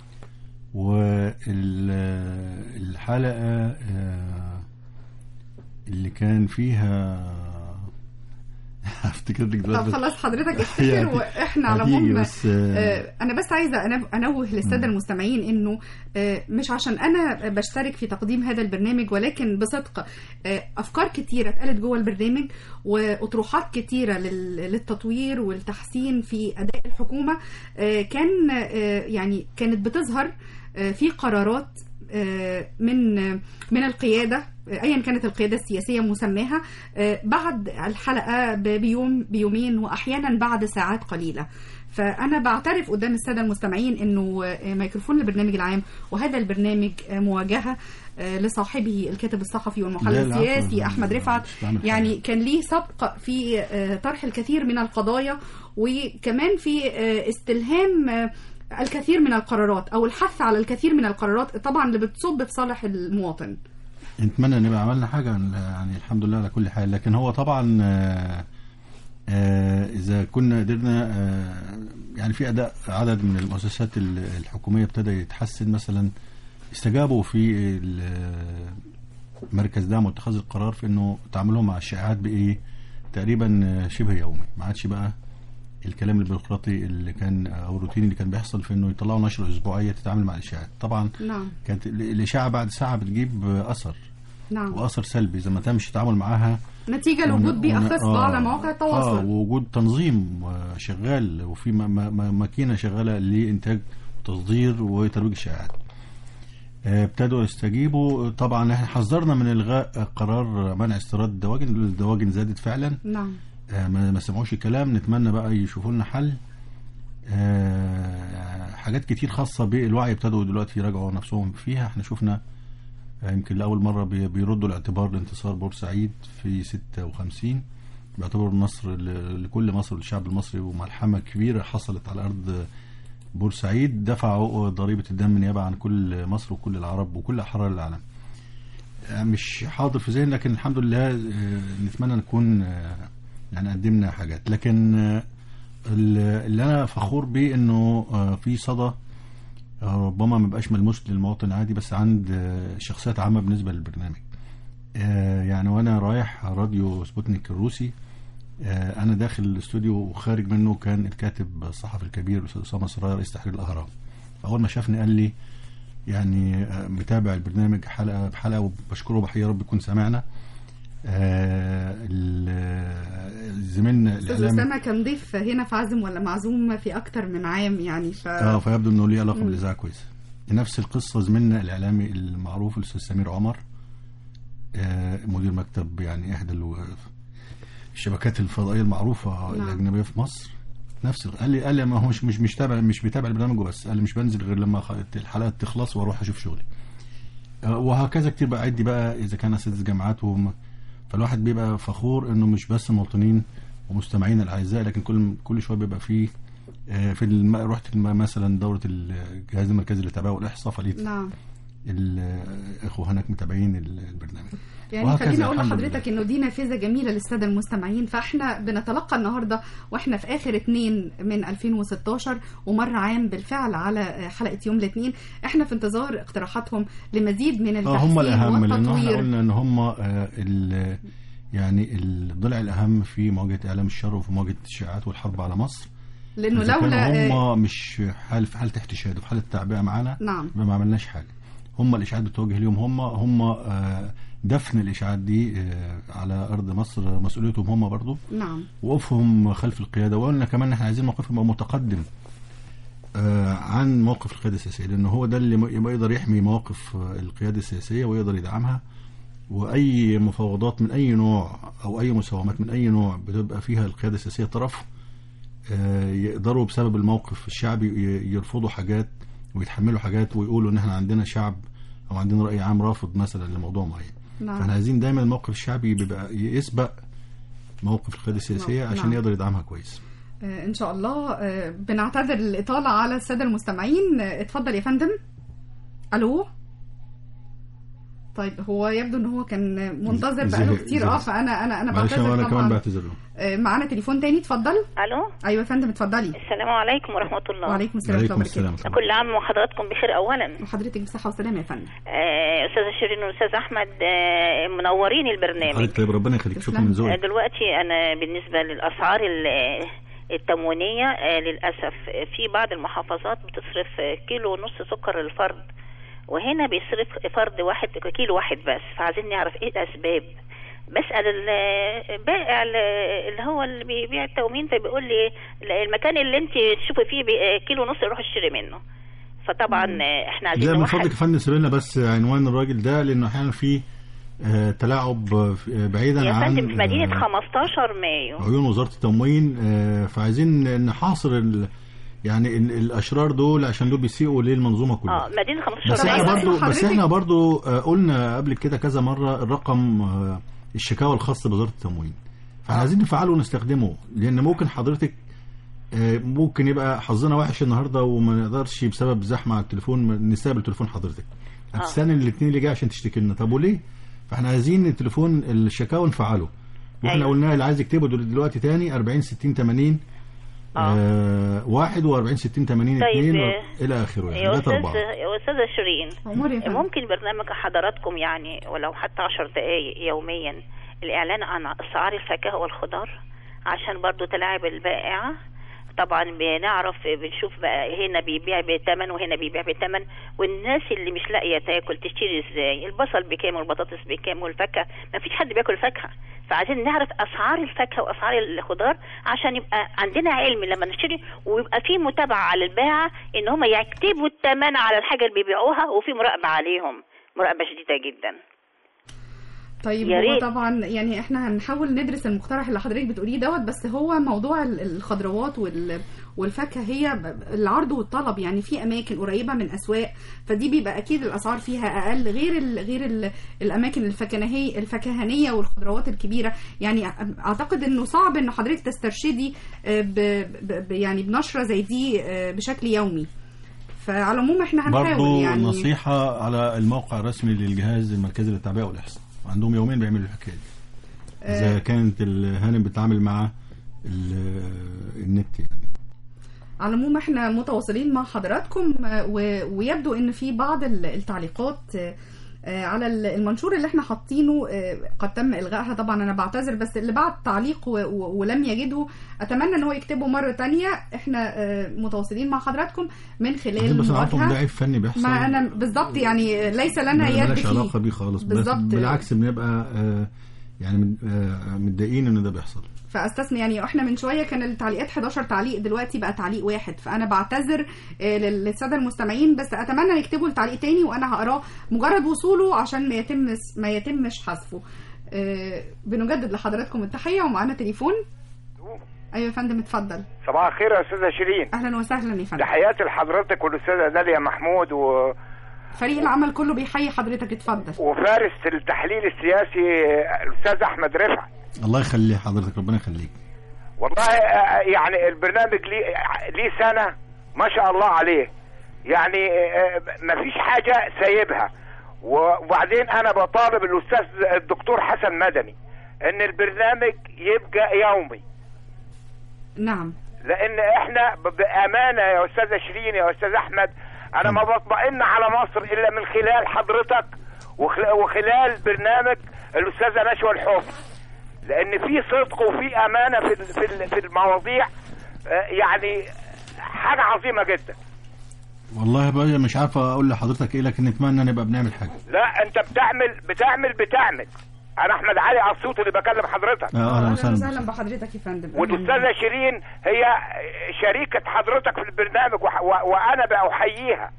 Speaker 5: والحلقه اللي كان فيها هفتكر لك
Speaker 2: طب
Speaker 5: دلوقتي
Speaker 2: خلاص حضرتك افتكر
Speaker 5: يعني
Speaker 2: واحنا على
Speaker 5: هتيجي
Speaker 2: العموم
Speaker 5: بس، آه،
Speaker 2: آه، انا بس عايزه أنب- انوه للساده المستمعين انه آه، مش عشان انا بشترك في تقديم هذا البرنامج ولكن بصدق آه، افكار كتيره اتقالت جوه البرنامج واطروحات كتيره لل- للتطوير والتحسين في اداء الحكومه آه، كان آه، يعني كانت بتظهر آه، في قرارات آه، من من القياده آه، ايا كانت القياده السياسيه مسماها آه، بعد الحلقه ب- بيوم بيومين واحيانا بعد ساعات قليله فانا بعترف قدام الساده المستمعين انه آه، ميكروفون البرنامج العام وهذا البرنامج آه، مواجهه آه، لصاحبه الكاتب الصحفي والمحلل
Speaker 5: لا، العفو.
Speaker 2: السياسي احمد رفعت
Speaker 5: مش بعمل حاجة.
Speaker 2: يعني كان ليه سبق في آه، طرح الكثير من القضايا وكمان في آه، استلهام آه، الكثير من القرارات او الحث على الكثير من القرارات طبعا اللي بتصب في صالح المواطن
Speaker 5: نتمنى نبقى عملنا حاجة يعني الحمد لله على كل حال لكن هو طبعا آه، آه، إذا كنا قدرنا آه، يعني في أداء عدد من المؤسسات ال- الحكومية ابتدى يتحسن مثلا استجابوا في ال- مركز دعم واتخاذ القرار في انه تعاملهم مع الشائعات بايه تقريبا آه، شبه يومي ما عادش بقى الكلام البيروقراطي اللي كان او الروتيني اللي كان بيحصل في انه يطلعوا نشره اسبوعيه تتعامل مع الاشاعات طبعا
Speaker 2: نعم
Speaker 5: كانت ال- الاشاعه بعد ساعه بتجيب آه، اثر
Speaker 2: نعم
Speaker 5: واثر سلبي اذا ما تمش التعامل معاها
Speaker 2: نتيجه لوجود بيئه
Speaker 5: ون-
Speaker 2: خصبه
Speaker 5: آه،
Speaker 2: على مواقع
Speaker 5: اه
Speaker 2: التواصل
Speaker 5: ووجود تنظيم آه، شغال وفي م- م- م- ماكينه شغاله لانتاج وتصدير وترويج الشائعات آه، ابتدوا يستجيبوا طبعا احنا حذرنا من الغاء قرار منع استيراد الدواجن الدواجن زادت فعلا
Speaker 2: نعم
Speaker 5: آه، ما ما سمعوش الكلام نتمنى بقى يشوفوا لنا حل آه، حاجات كتير خاصة بالوعي ابتدوا دلوقتي يراجعوا نفسهم فيها احنا شفنا آه، يمكن لأول مرة بي- بيردوا الاعتبار لانتصار بورسعيد في 56 بيعتبروا النصر ل- لكل مصر والشعب المصري وملحمة كبيرة حصلت على أرض بورسعيد دفعوا ضريبة الدم نيابة عن كل مصر وكل العرب وكل أحرار العالم آه، مش حاضر في ذهن لكن الحمد لله آه، نتمنى نكون آه، يعني قدمنا حاجات لكن آه، ال- اللي انا فخور بيه انه آه، في صدى آه، ربما ما بقاش ملموس للمواطن العادي بس عند آه، شخصيات عامه بالنسبه للبرنامج آه، يعني وانا رايح راديو سبوتنيك الروسي آه، انا داخل الاستوديو وخارج منه كان الكاتب الصحفي الكبير الاستاذ اسامه سرايا رئيس تحرير الاهرام اول ما شافني قال لي يعني آه، متابع البرنامج حلقه بحلقه وبشكره وبحيي رب يكون سمعنا آه، ال- زميلنا
Speaker 2: استاذ
Speaker 5: الاعلامي
Speaker 2: اسامه كان ضيف هنا في عزم ولا معزوم في اكتر من عام يعني ف
Speaker 5: اه فيبدو انه ليه علاقه بالاذاعه كويسه نفس القصه زميلنا الاعلامي المعروف الاستاذ سمير عمر آه مدير مكتب يعني احدى الو- الشبكات الفضائيه المعروفه
Speaker 2: نعم.
Speaker 5: الاجنبيه في مصر نفس ال- قال لي قال لي ما هو مش مش مش تابع مش بيتابع البرنامج وبس قال لي مش بنزل غير لما خ- الحلقات تخلص واروح اشوف شغلي آه وهكذا كتير بقى عدي بقى اذا كان اساتذه جامعات وهم فالواحد بيبقى فخور انه مش بس مواطنين ومستمعين الاعزاء لكن كل كل شويه بيبقى فيه آه، في الم... رحت الم... مثلا دوره الجهاز المركزي للتابعه والاحصاء فلقيت
Speaker 2: نعم
Speaker 5: الاخوه هناك متابعين ال- البرنامج
Speaker 2: يعني
Speaker 5: وهكذا
Speaker 2: خليني اقول
Speaker 5: الحمد
Speaker 2: لحضرتك انه دي نافذه جميله للساده المستمعين فاحنا بنتلقى النهارده واحنا في اخر اتنين من 2016 ومر عام بالفعل على حلقه يوم الاثنين احنا في انتظار اقتراحاتهم لمزيد من
Speaker 5: اه
Speaker 2: التحسين
Speaker 5: هم الاهم لان احنا
Speaker 2: والتطوير
Speaker 5: قلنا ان هم آه، ال- يعني الضلع الاهم في مواجهه اعلام الشر وفي مواجهه الشائعات والحرب على مصر
Speaker 2: لانه
Speaker 5: إذا
Speaker 2: لولا
Speaker 5: كانوا
Speaker 2: آه،
Speaker 5: هم مش حال في حاله احتشاد وفي حاله تعبئه معانا
Speaker 2: نعم
Speaker 5: يبقى ما عملناش حاجه هم الاشاعات بتوجه ليهم هم هم آه، دفن الاشاعات دي آه، على ارض مصر مسؤوليتهم هم برضو
Speaker 2: نعم
Speaker 5: وقوفهم خلف القياده وقلنا كمان ان احنا عايزين موقفهم يبقى متقدم آه، عن موقف القياده السياسيه لان هو ده اللي م- يبقى يقدر يحمي مواقف آه، القياده السياسيه ويقدر يدعمها واي مفاوضات من اي نوع او اي مساومات من اي نوع بتبقى فيها القياده السياسيه طرف آه، يقدروا بسبب الموقف الشعبي ي- يرفضوا حاجات ويتحملوا حاجات ويقولوا ان احنا عندنا شعب او عندنا راي عام رافض مثلا لموضوع معين فاحنا
Speaker 2: نعم
Speaker 5: عايزين دايما الموقف الشعبي بيبقى يسبق موقف القياده السياسيه
Speaker 2: نعم.
Speaker 5: عشان يقدر يدعمها كويس
Speaker 2: آه، ان شاء الله آه، بنعتذر الاطاله على الساده المستمعين آه، اتفضل يا فندم الو طيب هو يبدو ان هو كان منتظر بقاله
Speaker 5: زهق-
Speaker 2: كتير اه
Speaker 5: زهق.
Speaker 2: فانا انا انا
Speaker 5: معلش
Speaker 2: بعتذر
Speaker 5: انا كمان
Speaker 2: طبعا
Speaker 5: بعتذر له
Speaker 2: آه، معانا تليفون تاني اتفضل
Speaker 10: الو
Speaker 2: ايوه يا فندم اتفضلي
Speaker 10: السلام عليكم ورحمه الله
Speaker 2: وعليكم السلام ورحمه
Speaker 5: عليكم
Speaker 2: الله
Speaker 5: السلام
Speaker 2: وبركاته
Speaker 10: كل عام وحضراتكم بخير اولا
Speaker 2: وحضرتك بصحه وسلامه يا فندم
Speaker 10: آه، استاذه شيرين واستاذ احمد آه، منورين البرنامج
Speaker 5: حضرتك طيب ربنا يخليك شكرا
Speaker 2: تسلم.
Speaker 5: من
Speaker 10: آه،
Speaker 5: ذوقك
Speaker 10: دلوقتي انا بالنسبه للاسعار ال- التموينيه آه، للاسف آه، في بعض المحافظات بتصرف آه، كيلو ونص سكر للفرد وهنا بيصرف فرد واحد كيلو واحد بس فعايزين نعرف ايه الاسباب بسال البائع اللي هو اللي بيبيع التومين فبيقول لي المكان اللي انت تشوفي فيه بي- كيلو ونص روح اشتري منه فطبعا آه، احنا عايزين
Speaker 5: لا من
Speaker 10: نوحد
Speaker 5: فضلك يا فندم سيب لنا بس عنوان الراجل ده لانه احيانا في آه، تلاعب آه، في- آه، بعيدا
Speaker 10: يا
Speaker 5: عن
Speaker 10: فندم في مدينه
Speaker 5: آه،
Speaker 10: 15 مايو
Speaker 5: عيون وزاره التموين آه، فعايزين نحاصر ال- يعني ال- الاشرار دول عشان دول بيسيئوا للمنظومه كلها
Speaker 10: اه مدينه 15
Speaker 5: بس احنا
Speaker 10: مايو
Speaker 5: برضو بس
Speaker 2: حضرتك-
Speaker 5: احنا برضو آه، قلنا قبل كده كذا مره الرقم آه، الشكاوى الخاص بوزاره التموين فاحنا عايزين نفعله ونستخدمه لان ممكن حضرتك آه، ممكن يبقى حظنا وحش النهارده وما نقدرش بسبب زحمه على التليفون ما نستقبل تليفون حضرتك هتستنى الاثنين اللي جاي عشان تشتكي لنا طب وليه فاحنا عايزين التليفون الشكاوى نفعله واحنا
Speaker 10: أيوة.
Speaker 5: قلنا اللي عايز يكتبه دل- دلوقتي تاني 40 60 80 آه 41 60 80
Speaker 10: طيب،
Speaker 5: 2
Speaker 10: آه،
Speaker 5: الى اخره يعني
Speaker 10: يا
Speaker 5: ثلاثة
Speaker 10: استاذ
Speaker 5: أربعة
Speaker 10: يا استاذه شيرين
Speaker 2: عمر يا فندم
Speaker 10: ممكن برنامج حضراتكم يعني ولو حتى عشر دقائق يوميا الاعلان عن اسعار الفاكهه والخضار عشان برضو تلاعب البائعه طبعا بنعرف بنشوف بقى هنا بيبيع بثمن وهنا بيبيع بثمن والناس اللي مش لاقيه تاكل تشتري ازاي البصل بكام والبطاطس بكام والفاكهه ما فيش حد بياكل فاكهه فعايزين نعرف اسعار الفاكهه واسعار الخضار عشان يبقى عندنا علم لما نشتري ويبقى في متابعه على الباعه ان هم يكتبوا الثمن على الحاجه اللي بيبيعوها وفي مراقبه عليهم مراقبه شديده جدا
Speaker 2: طيب
Speaker 10: يا
Speaker 2: هو
Speaker 10: ريت.
Speaker 2: طبعا يعني احنا هنحاول ندرس المقترح اللي حضرتك بتقوليه دوت بس هو موضوع ال- الخضروات وال والفاكهه هي ب- العرض والطلب يعني في اماكن قريبه من اسواق فدي بيبقى اكيد الاسعار فيها اقل غير ال غير ال الاماكن الفكهانيه الفكهانيه والخضروات الكبيره يعني أ- اعتقد انه صعب ان حضرتك تسترشدي آه، ب ب ب- يعني بنشره زي دي آه، بشكل يومي فعلى العموم احنا هنحاول
Speaker 5: برضو
Speaker 2: يعني
Speaker 5: نصيحة على الموقع الرسمي للجهاز المركزي للتعبئة والإحصاء عندهم يومين بيعملوا الحكاية دي إذا كانت الهانم بتتعامل مع ال- النت يعني
Speaker 2: على العموم احنا متواصلين مع حضراتكم آه، و- ويبدو ان في بعض ال- التعليقات آه، آه، على ال- المنشور اللي احنا حاطينه آه، قد تم الغائها طبعا انا بعتذر بس اللي بعت تعليق و- و- ولم يجده اتمنى ان هو يكتبه مره تانية احنا آه، متواصلين مع حضراتكم من خلال
Speaker 5: بس انا عارفه إن ده
Speaker 2: المواجهه
Speaker 5: عيب فني بيحصل
Speaker 2: ما انا بالظبط يعني ليس لنا
Speaker 5: ما-
Speaker 2: يد
Speaker 5: ملهاش
Speaker 2: فيه
Speaker 5: علاقة بيه خالص بس
Speaker 2: بالظبط.
Speaker 5: بالعكس بنبقى آه، يعني من- آه، متضايقين ان ده بيحصل
Speaker 2: فاستثني يعني احنا من شويه كان التعليقات 11 تعليق دلوقتي بقى تعليق واحد فانا بعتذر آه، لل- للساده المستمعين بس اتمنى يكتبوا التعليق تاني وانا هقراه مجرد وصوله عشان ما يتمش ما يتمش حذفه آه، بنجدد لحضراتكم التحيه ومعانا تليفون ايوه يا فندم اتفضل
Speaker 11: صباح الخير يا استاذه شيرين
Speaker 2: اهلا وسهلا يا فندم
Speaker 11: تحياتي لحضرتك والاستاذه داليا محمود و...
Speaker 2: فريق العمل كله بيحيي حضرتك اتفضل
Speaker 11: وفارس التحليل السياسي الاستاذ احمد رفعت
Speaker 5: الله يخلي حضرتك ربنا يخليك
Speaker 11: والله آه، يعني البرنامج ليه ليه سنه ما شاء الله عليه يعني ما فيش حاجه سايبها وبعدين انا بطالب الاستاذ الدكتور حسن مدني ان البرنامج يبقى يومي
Speaker 2: نعم
Speaker 11: لان احنا ب- بامانه يا استاذه شيرين يا استاذ احمد انا ما بطمئن على مصر الا من خلال حضرتك وخل- وخلال برنامج الاستاذه نشوى الحب لان في صدق وفي امانه في ال- في ال- في المواضيع آه، يعني حاجه عظيمه جدا
Speaker 5: والله بقى مش عارف اقول لحضرتك ايه لكن نتمنى نبقى بنعمل حاجه
Speaker 11: لا انت بتعمل بتعمل بتعمل انا احمد علي اسيوط اللي بكلم حضرتك
Speaker 5: آه، اهلا
Speaker 2: اهلا
Speaker 5: وسهلا
Speaker 2: وسهلا بحضرتك يا فندم
Speaker 11: والاستاذه شيرين هي شريكه حضرتك في البرنامج وح- و- وانا بأحييها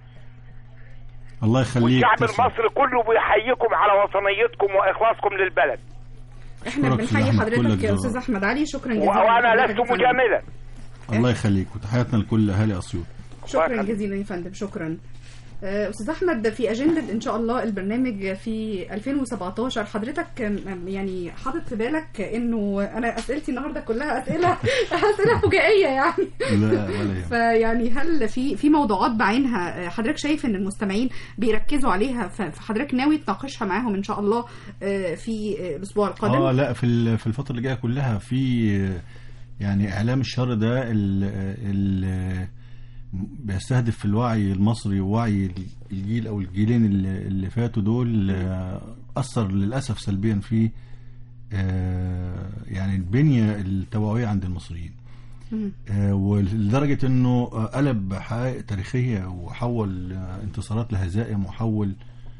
Speaker 5: الله يخليك
Speaker 11: والشعب
Speaker 5: تسلم.
Speaker 11: المصري كله بيحييكم على وطنيتكم واخلاصكم للبلد
Speaker 2: احنا
Speaker 5: أشكرك
Speaker 2: بنحيي
Speaker 5: أستاذ أحمد،
Speaker 2: حضرتك
Speaker 5: كلك
Speaker 2: يا
Speaker 5: ذوق.
Speaker 2: استاذ احمد علي شكرا
Speaker 11: و-
Speaker 2: جزيلا
Speaker 11: وانا
Speaker 2: لحضرتك
Speaker 11: لست
Speaker 2: يا فندم.
Speaker 11: مجاملا
Speaker 5: الله يخليك وتحياتنا لكل اهالي اسيوط
Speaker 2: شكرا جزيلا يا فندم شكرا آه، استاذ احمد في اجنده ان شاء الله البرنامج في 2017 حضرتك آم، يعني حاطط في بالك انه انا اسئلتي النهارده كلها اسئله اسئله فجائيه يعني
Speaker 5: لا ولا يهم.
Speaker 2: فيعني هل في في موضوعات بعينها آه، حضرتك شايف ان المستمعين بيركزوا عليها ف- فحضرتك ناوي تناقشها معاهم ان شاء الله آه، في آه، الاسبوع القادم
Speaker 5: اه لا في ال- في الفتره اللي جايه كلها في آه، يعني اعلام الشر ده ال ال بيستهدف في الوعي المصري ووعي الجيل او الجيلين اللي, اللي فاتوا دول آه، اثر للاسف سلبيا في آه، يعني البنيه التوعويه عند المصريين
Speaker 2: مم.
Speaker 5: آه، ولدرجة انه آه، قلب حقائق تاريخية وحول آه، انتصارات لهزائم وحول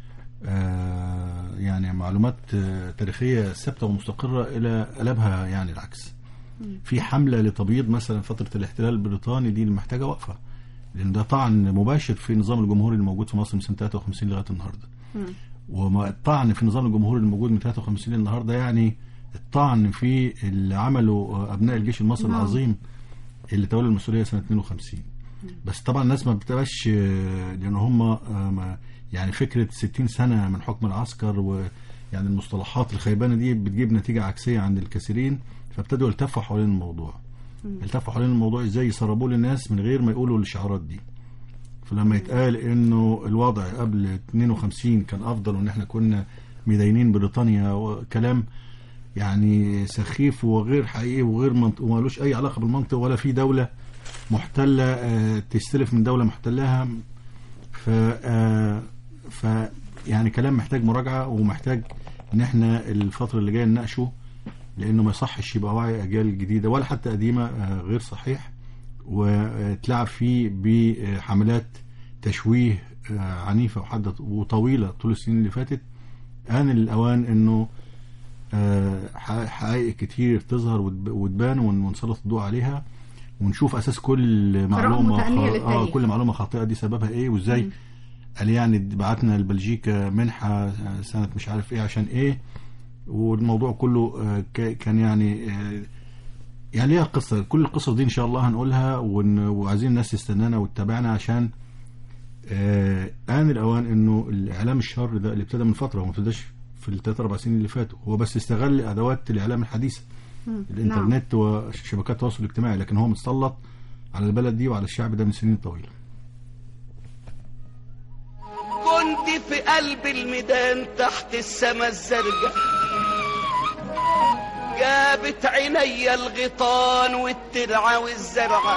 Speaker 5: آه، يعني معلومات آه، تاريخية ثابتة ومستقرة الى قلبها يعني العكس في حملة لتبييض مثلا فترة الاحتلال البريطاني دي اللي محتاجة وقفة لان ده طعن مباشر في النظام الجمهوري الموجود في مصر من سنة 53 لغاية النهاردة وما الطعن في النظام الجمهوري الموجود من 53 النهارده يعني الطعن في اللي عمله ابناء الجيش المصري
Speaker 2: نعم.
Speaker 5: العظيم اللي تولى المسؤوليه سنه 52 بس طبعا الناس ما بتبقاش آه، لان هم آه، ما- يعني فكره 60 سنه من حكم العسكر ويعني المصطلحات الخيبانه دي بتجيب نتيجه عكسيه عند الكثيرين فابتدوا يلتفوا حوالين الموضوع يلتفوا حوالين الموضوع ازاي يسربوه للناس من غير ما يقولوا الشعارات دي فلما يتقال انه الوضع قبل 52 كان افضل وان احنا كنا مدينين بريطانيا وكلام يعني سخيف وغير حقيقي وغير منطق ومالوش اي علاقه بالمنطق ولا في دوله محتله آه، تستلف من دوله محتلاها ف آه، ف يعني كلام محتاج مراجعه ومحتاج ان احنا الفتره اللي جايه نناقشه لانه ما يصحش يبقى وعي اجيال جديده ولا حتى قديمه آه، غير صحيح وتلعب فيه بحملات تشويه آه، عنيفه وحاده وطويله طول السنين اللي فاتت آن الأوان إنه آه، ح- حقائق كتير تظهر وتب- وتبان ون- ونسلط الضوء عليها ونشوف أساس كل معلومة
Speaker 2: متأنية
Speaker 5: خا-
Speaker 2: للتاريخ.
Speaker 5: كل معلومة خاطئة دي سببها إيه وإزاي قال يعني بعتنا لبلجيكا منحة آه، سنة مش عارف إيه عشان إيه والموضوع كله آه، ك- كان يعني آه، يعني ليها قصة كل القصص دي إن شاء الله هنقولها ون- وعايزين الناس تستنانا وتتابعنا عشان آه، آن الأوان إنه الإعلام الشر ده اللي ابتدى من فترة وما ابتداش في الثلاث أربع سنين اللي فاتوا هو بس استغل أدوات الإعلام الحديثة
Speaker 2: مم.
Speaker 5: الإنترنت وشبكات التواصل الاجتماعي لكن هو متسلط على البلد دي وعلى الشعب ده من سنين طويلة
Speaker 12: كنت في قلب الميدان تحت السما الزرقاء جابت عيني الغيطان والترعة والزرعة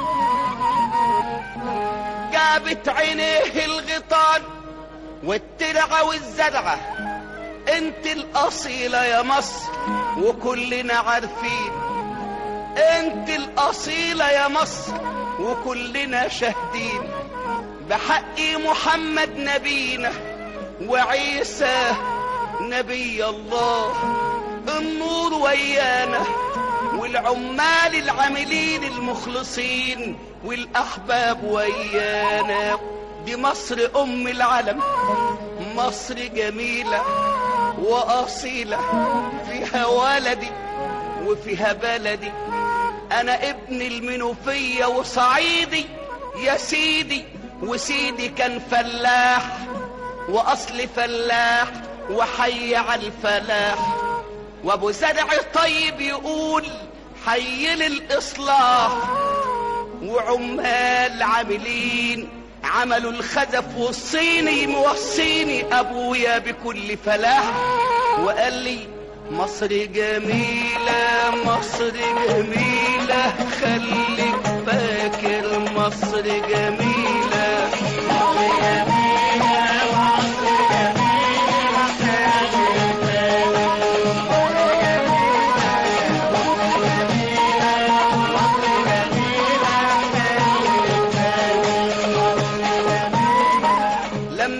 Speaker 12: جابت عينيه الغيطان والترعة والزرعة انت الأصيلة يا مصر وكلنا عارفين انت الأصيلة يا مصر وكلنا شاهدين بحق محمد نبينا وعيسى نبي الله النور ويانا والعمال العاملين المخلصين والأحباب ويانا دي مصر أم العالم مصر جميلة وأصيلة فيها ولدي وفيها بلدي أنا ابن المنوفية وصعيدي يا سيدي وسيدي كان فلاح وأصل فلاح وحي على الفلاح وابو زرع طيب يقول حي للإصلاح وعمال عاملين عملوا الخزف والصيني موصيني أبويا بكل فلاح وقال لي مصر جميلة مصر جميلة خليك فاكر مصر جميلة مصر جميلة مصر جميلة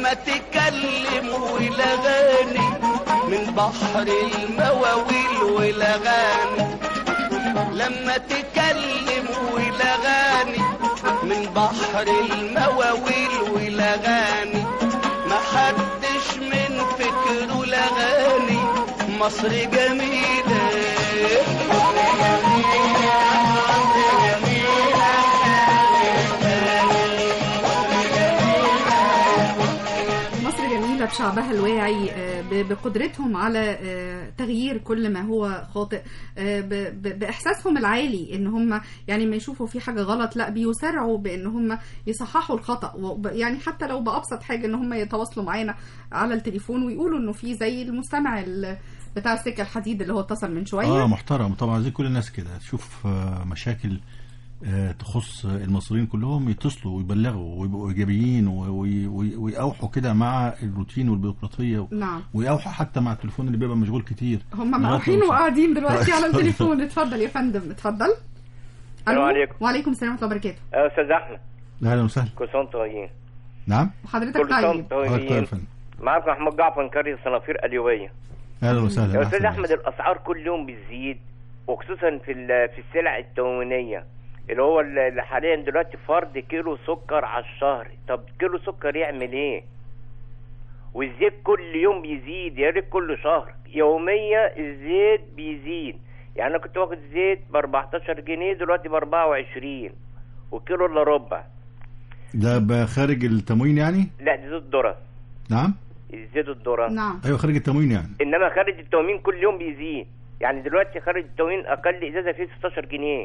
Speaker 12: لما تكلم والاغاني من بحر المواويل والاغاني لما تكلم والاغاني من بحر المواويل والاغاني ما حدش من فكره الاغاني مصر جميله
Speaker 2: مصر جميلة بشعبها الواعي آه، ب- بقدرتهم على آه، تغيير كل ما هو خاطئ آه، ب- ب- بإحساسهم العالي إن هم يعني ما يشوفوا في حاجة غلط لا بيسارعوا بإن هم يصححوا الخطأ وب- يعني حتى لو بأبسط حاجة إن هم يتواصلوا معانا على التليفون ويقولوا إنه في زي المستمع ال- بتاع السكة الحديد اللي هو اتصل من شوية
Speaker 5: اه محترم طبعا زي كل الناس كده تشوف آه، مشاكل آه، تخص المصريين كلهم يتصلوا ويبلغوا ويبقوا ايجابيين و- وي- وي- ويأوحوا كده مع الروتين والبيروقراطيه
Speaker 2: نعم
Speaker 5: ويأوحوا حتى مع التليفون اللي بيبقى مشغول كتير
Speaker 2: هم
Speaker 5: لغاية ما
Speaker 2: مروحين
Speaker 5: يوصل.
Speaker 2: وقاعدين دلوقتي على
Speaker 5: اتفضل.
Speaker 2: التليفون اتفضل يا فندم اتفضل
Speaker 13: السلام
Speaker 2: ألو؟
Speaker 13: عليكم.
Speaker 2: وعليكم السلام ورحمة الله وبركاته
Speaker 13: يا استاذ احمد
Speaker 5: اهلا وسهلا
Speaker 13: كل سنه وانتم طيبين
Speaker 5: نعم
Speaker 2: حضرتك
Speaker 13: كل سنه
Speaker 2: طيب
Speaker 13: وانتم طيبين معاكم محمود جعفر كاري صنافير اليوبيه
Speaker 5: اهلا وسهلا
Speaker 13: يا استاذ
Speaker 5: أحسن.
Speaker 13: احمد الاسعار كل يوم بتزيد وخصوصا في ال- في السلع التموينيه اللي هو ال- اللي حاليا دلوقتي فرد كيلو سكر على الشهر طب كيلو سكر يعمل ايه والزيت كل يوم بيزيد يا ريت كل شهر يوميا الزيت بيزيد يعني انا كنت واخد زيت ب 14 جنيه دلوقتي ب 24 وكيلو الا ربع
Speaker 5: ده بقى خارج التموين يعني
Speaker 13: لا دي زيت ذره
Speaker 5: نعم
Speaker 13: زيت الذره
Speaker 2: نعم
Speaker 5: ايوه خارج التموين يعني
Speaker 13: انما خارج التومين كل يوم بيزيد يعني دلوقتي خارج التومين اقل ازازه فيه 16 جنيه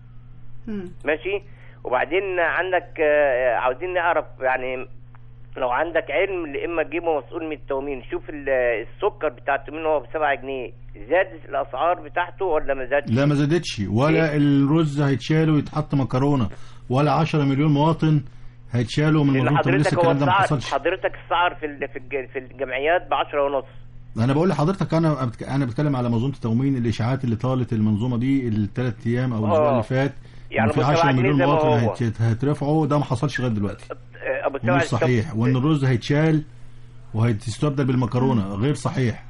Speaker 2: مم.
Speaker 13: ماشي وبعدين عندك آه، عاوزين نعرف يعني لو عندك علم يا اما تجيبه مسؤول من التومين شوف ال- السكر بتاع التومين هو ب 7 جنيه زادت الاسعار بتاعته ولا ما زادش
Speaker 5: لا ما زادتش ولا الرز هيتشال ويتحط مكرونه ولا 10 مليون مواطن هيتشالوا من
Speaker 13: اللي
Speaker 5: منظومه التموين لسه
Speaker 13: حضرتك هو
Speaker 5: الكلام ده ما
Speaker 13: السعر
Speaker 5: حصلش
Speaker 13: حضرتك السعر في ال- في الج- في الجمعيات ب 10 ونص
Speaker 5: انا بقول لحضرتك انا بتك- انا بتكلم على منظومه التومين الاشاعات اللي طالت المنظومه دي الثلاث ايام او الاسبوع
Speaker 13: آه.
Speaker 5: اللي فات
Speaker 13: يعني
Speaker 5: إن في
Speaker 13: أبو
Speaker 5: 10
Speaker 13: سبعة جنيه
Speaker 5: مليون
Speaker 13: زي ما
Speaker 5: مواطن
Speaker 13: هو.
Speaker 5: هيت- هيترفعوا ده ما حصلش لغايه دلوقتي
Speaker 13: آه، ابو
Speaker 5: ومش
Speaker 13: سبعة
Speaker 5: صحيح وان الرز هيتشال وهيستبدل بالمكرونه غير صحيح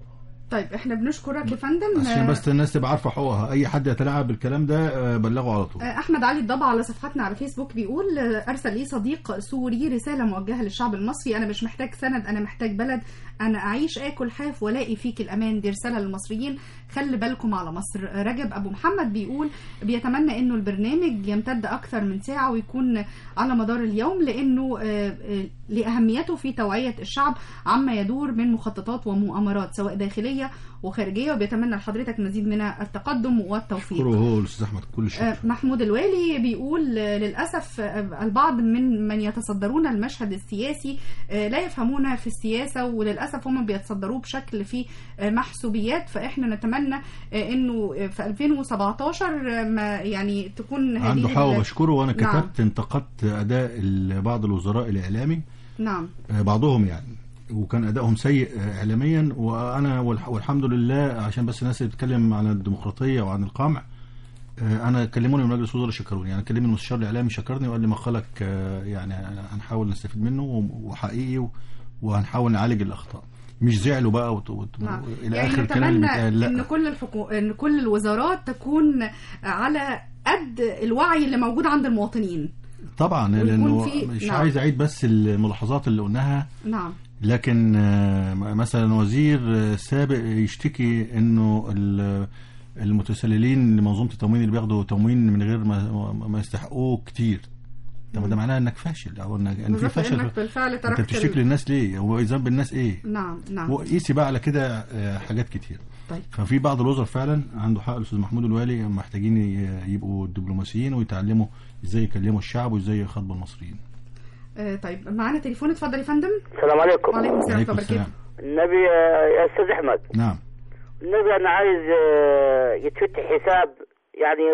Speaker 2: طيب احنا بنشكرك يا فندم
Speaker 5: عشان
Speaker 2: آه،
Speaker 5: بس الناس تبقى عارفه حقوقها اي حد يتلاعب بالكلام ده آه، بلغه على طول
Speaker 2: آه، احمد علي الضبع على صفحتنا على فيسبوك بيقول آه، ارسل لي صديق سوري رساله موجهه للشعب المصري انا مش محتاج سند انا محتاج بلد انا اعيش اكل حاف والاقي فيك الامان دي رساله للمصريين خلي بالكم على مصر آه، رجب ابو محمد بيقول بيتمنى انه البرنامج يمتد اكثر من ساعه ويكون على مدار اليوم لانه آه، آه، لاهميته في توعيه الشعب عما يدور من مخططات ومؤامرات سواء داخليه وخارجيه وبيتمنى لحضرتك مزيد من التقدم والتوفيق
Speaker 5: شكره هو الاستاذ احمد كل الشكر
Speaker 2: آه، محمود الوالي بيقول آه، للأسف آه، البعض من من يتصدرون المشهد السياسي آه، لا يفهمون في السياسة وللأسف هم بيتصدروه بشكل فيه آه، محسوبيات فإحنا نتمنى آه، إنه آه، في 2017 آه، ما يعني تكون هذه
Speaker 5: عنده حق
Speaker 2: ال-
Speaker 5: وبشكره وانا
Speaker 2: نعم.
Speaker 5: كتبت انتقدت اداء ال- بعض الوزراء الاعلامي
Speaker 2: نعم
Speaker 5: آه، بعضهم يعني وكان ادائهم سيء آه، اعلاميا وانا والح- والحمد لله عشان بس الناس اللي بتتكلم عن الديمقراطيه وعن القمع آه، انا كلموني من مجلس الوزراء شكروني يعني كلمني المستشار الاعلامي شكرني وقال لي مقالك آه، يعني هنحاول نستفيد منه وحقيقي و- وهنحاول نعالج الاخطاء مش زعلوا بقى وت... وت...
Speaker 2: نعم.
Speaker 5: الى
Speaker 2: يعني
Speaker 5: اخر الكلام اللي
Speaker 2: نتمنى
Speaker 5: بيتقال لا
Speaker 2: ان كل الحكو... ان كل الوزارات تكون على قد الوعي اللي موجود عند المواطنين
Speaker 5: طبعا
Speaker 2: ويكون
Speaker 5: لانه
Speaker 2: في-
Speaker 5: مش
Speaker 2: نعم.
Speaker 5: عايز اعيد بس الملاحظات اللي قلناها
Speaker 2: نعم
Speaker 5: لكن آه، مثلا وزير آه، سابق يشتكي انه ال- المتسللين لمنظومه التموين اللي بياخدوا تموين من غير ما ما يستحقوه كتير طب ده معناه انك فاشل او انك ان في
Speaker 2: بالظبط
Speaker 5: فشل
Speaker 2: انك بالفعل
Speaker 5: انت
Speaker 2: تركت
Speaker 5: بتشتكي
Speaker 2: ال-
Speaker 5: للناس ليه هو ذنب الناس ايه
Speaker 2: نعم نعم
Speaker 5: وقيسي بقى على كده آه، حاجات كتير
Speaker 2: طيب.
Speaker 5: ففي بعض الوزراء فعلا عنده حق الاستاذ محمود الوالي محتاجين ي- يبقوا دبلوماسيين ويتعلموا ازاي يكلموا الشعب وازاي يخاطبوا المصريين
Speaker 2: آه، طيب معانا تليفون اتفضل يا فندم
Speaker 14: السلام عليكم
Speaker 2: وعليكم السلام
Speaker 5: عليكم
Speaker 2: ورحمه الله
Speaker 5: السلام
Speaker 2: وبركاته
Speaker 14: النبي آه، يا استاذ احمد
Speaker 5: نعم
Speaker 14: النبي انا عايز آه، يتفتح حساب يعني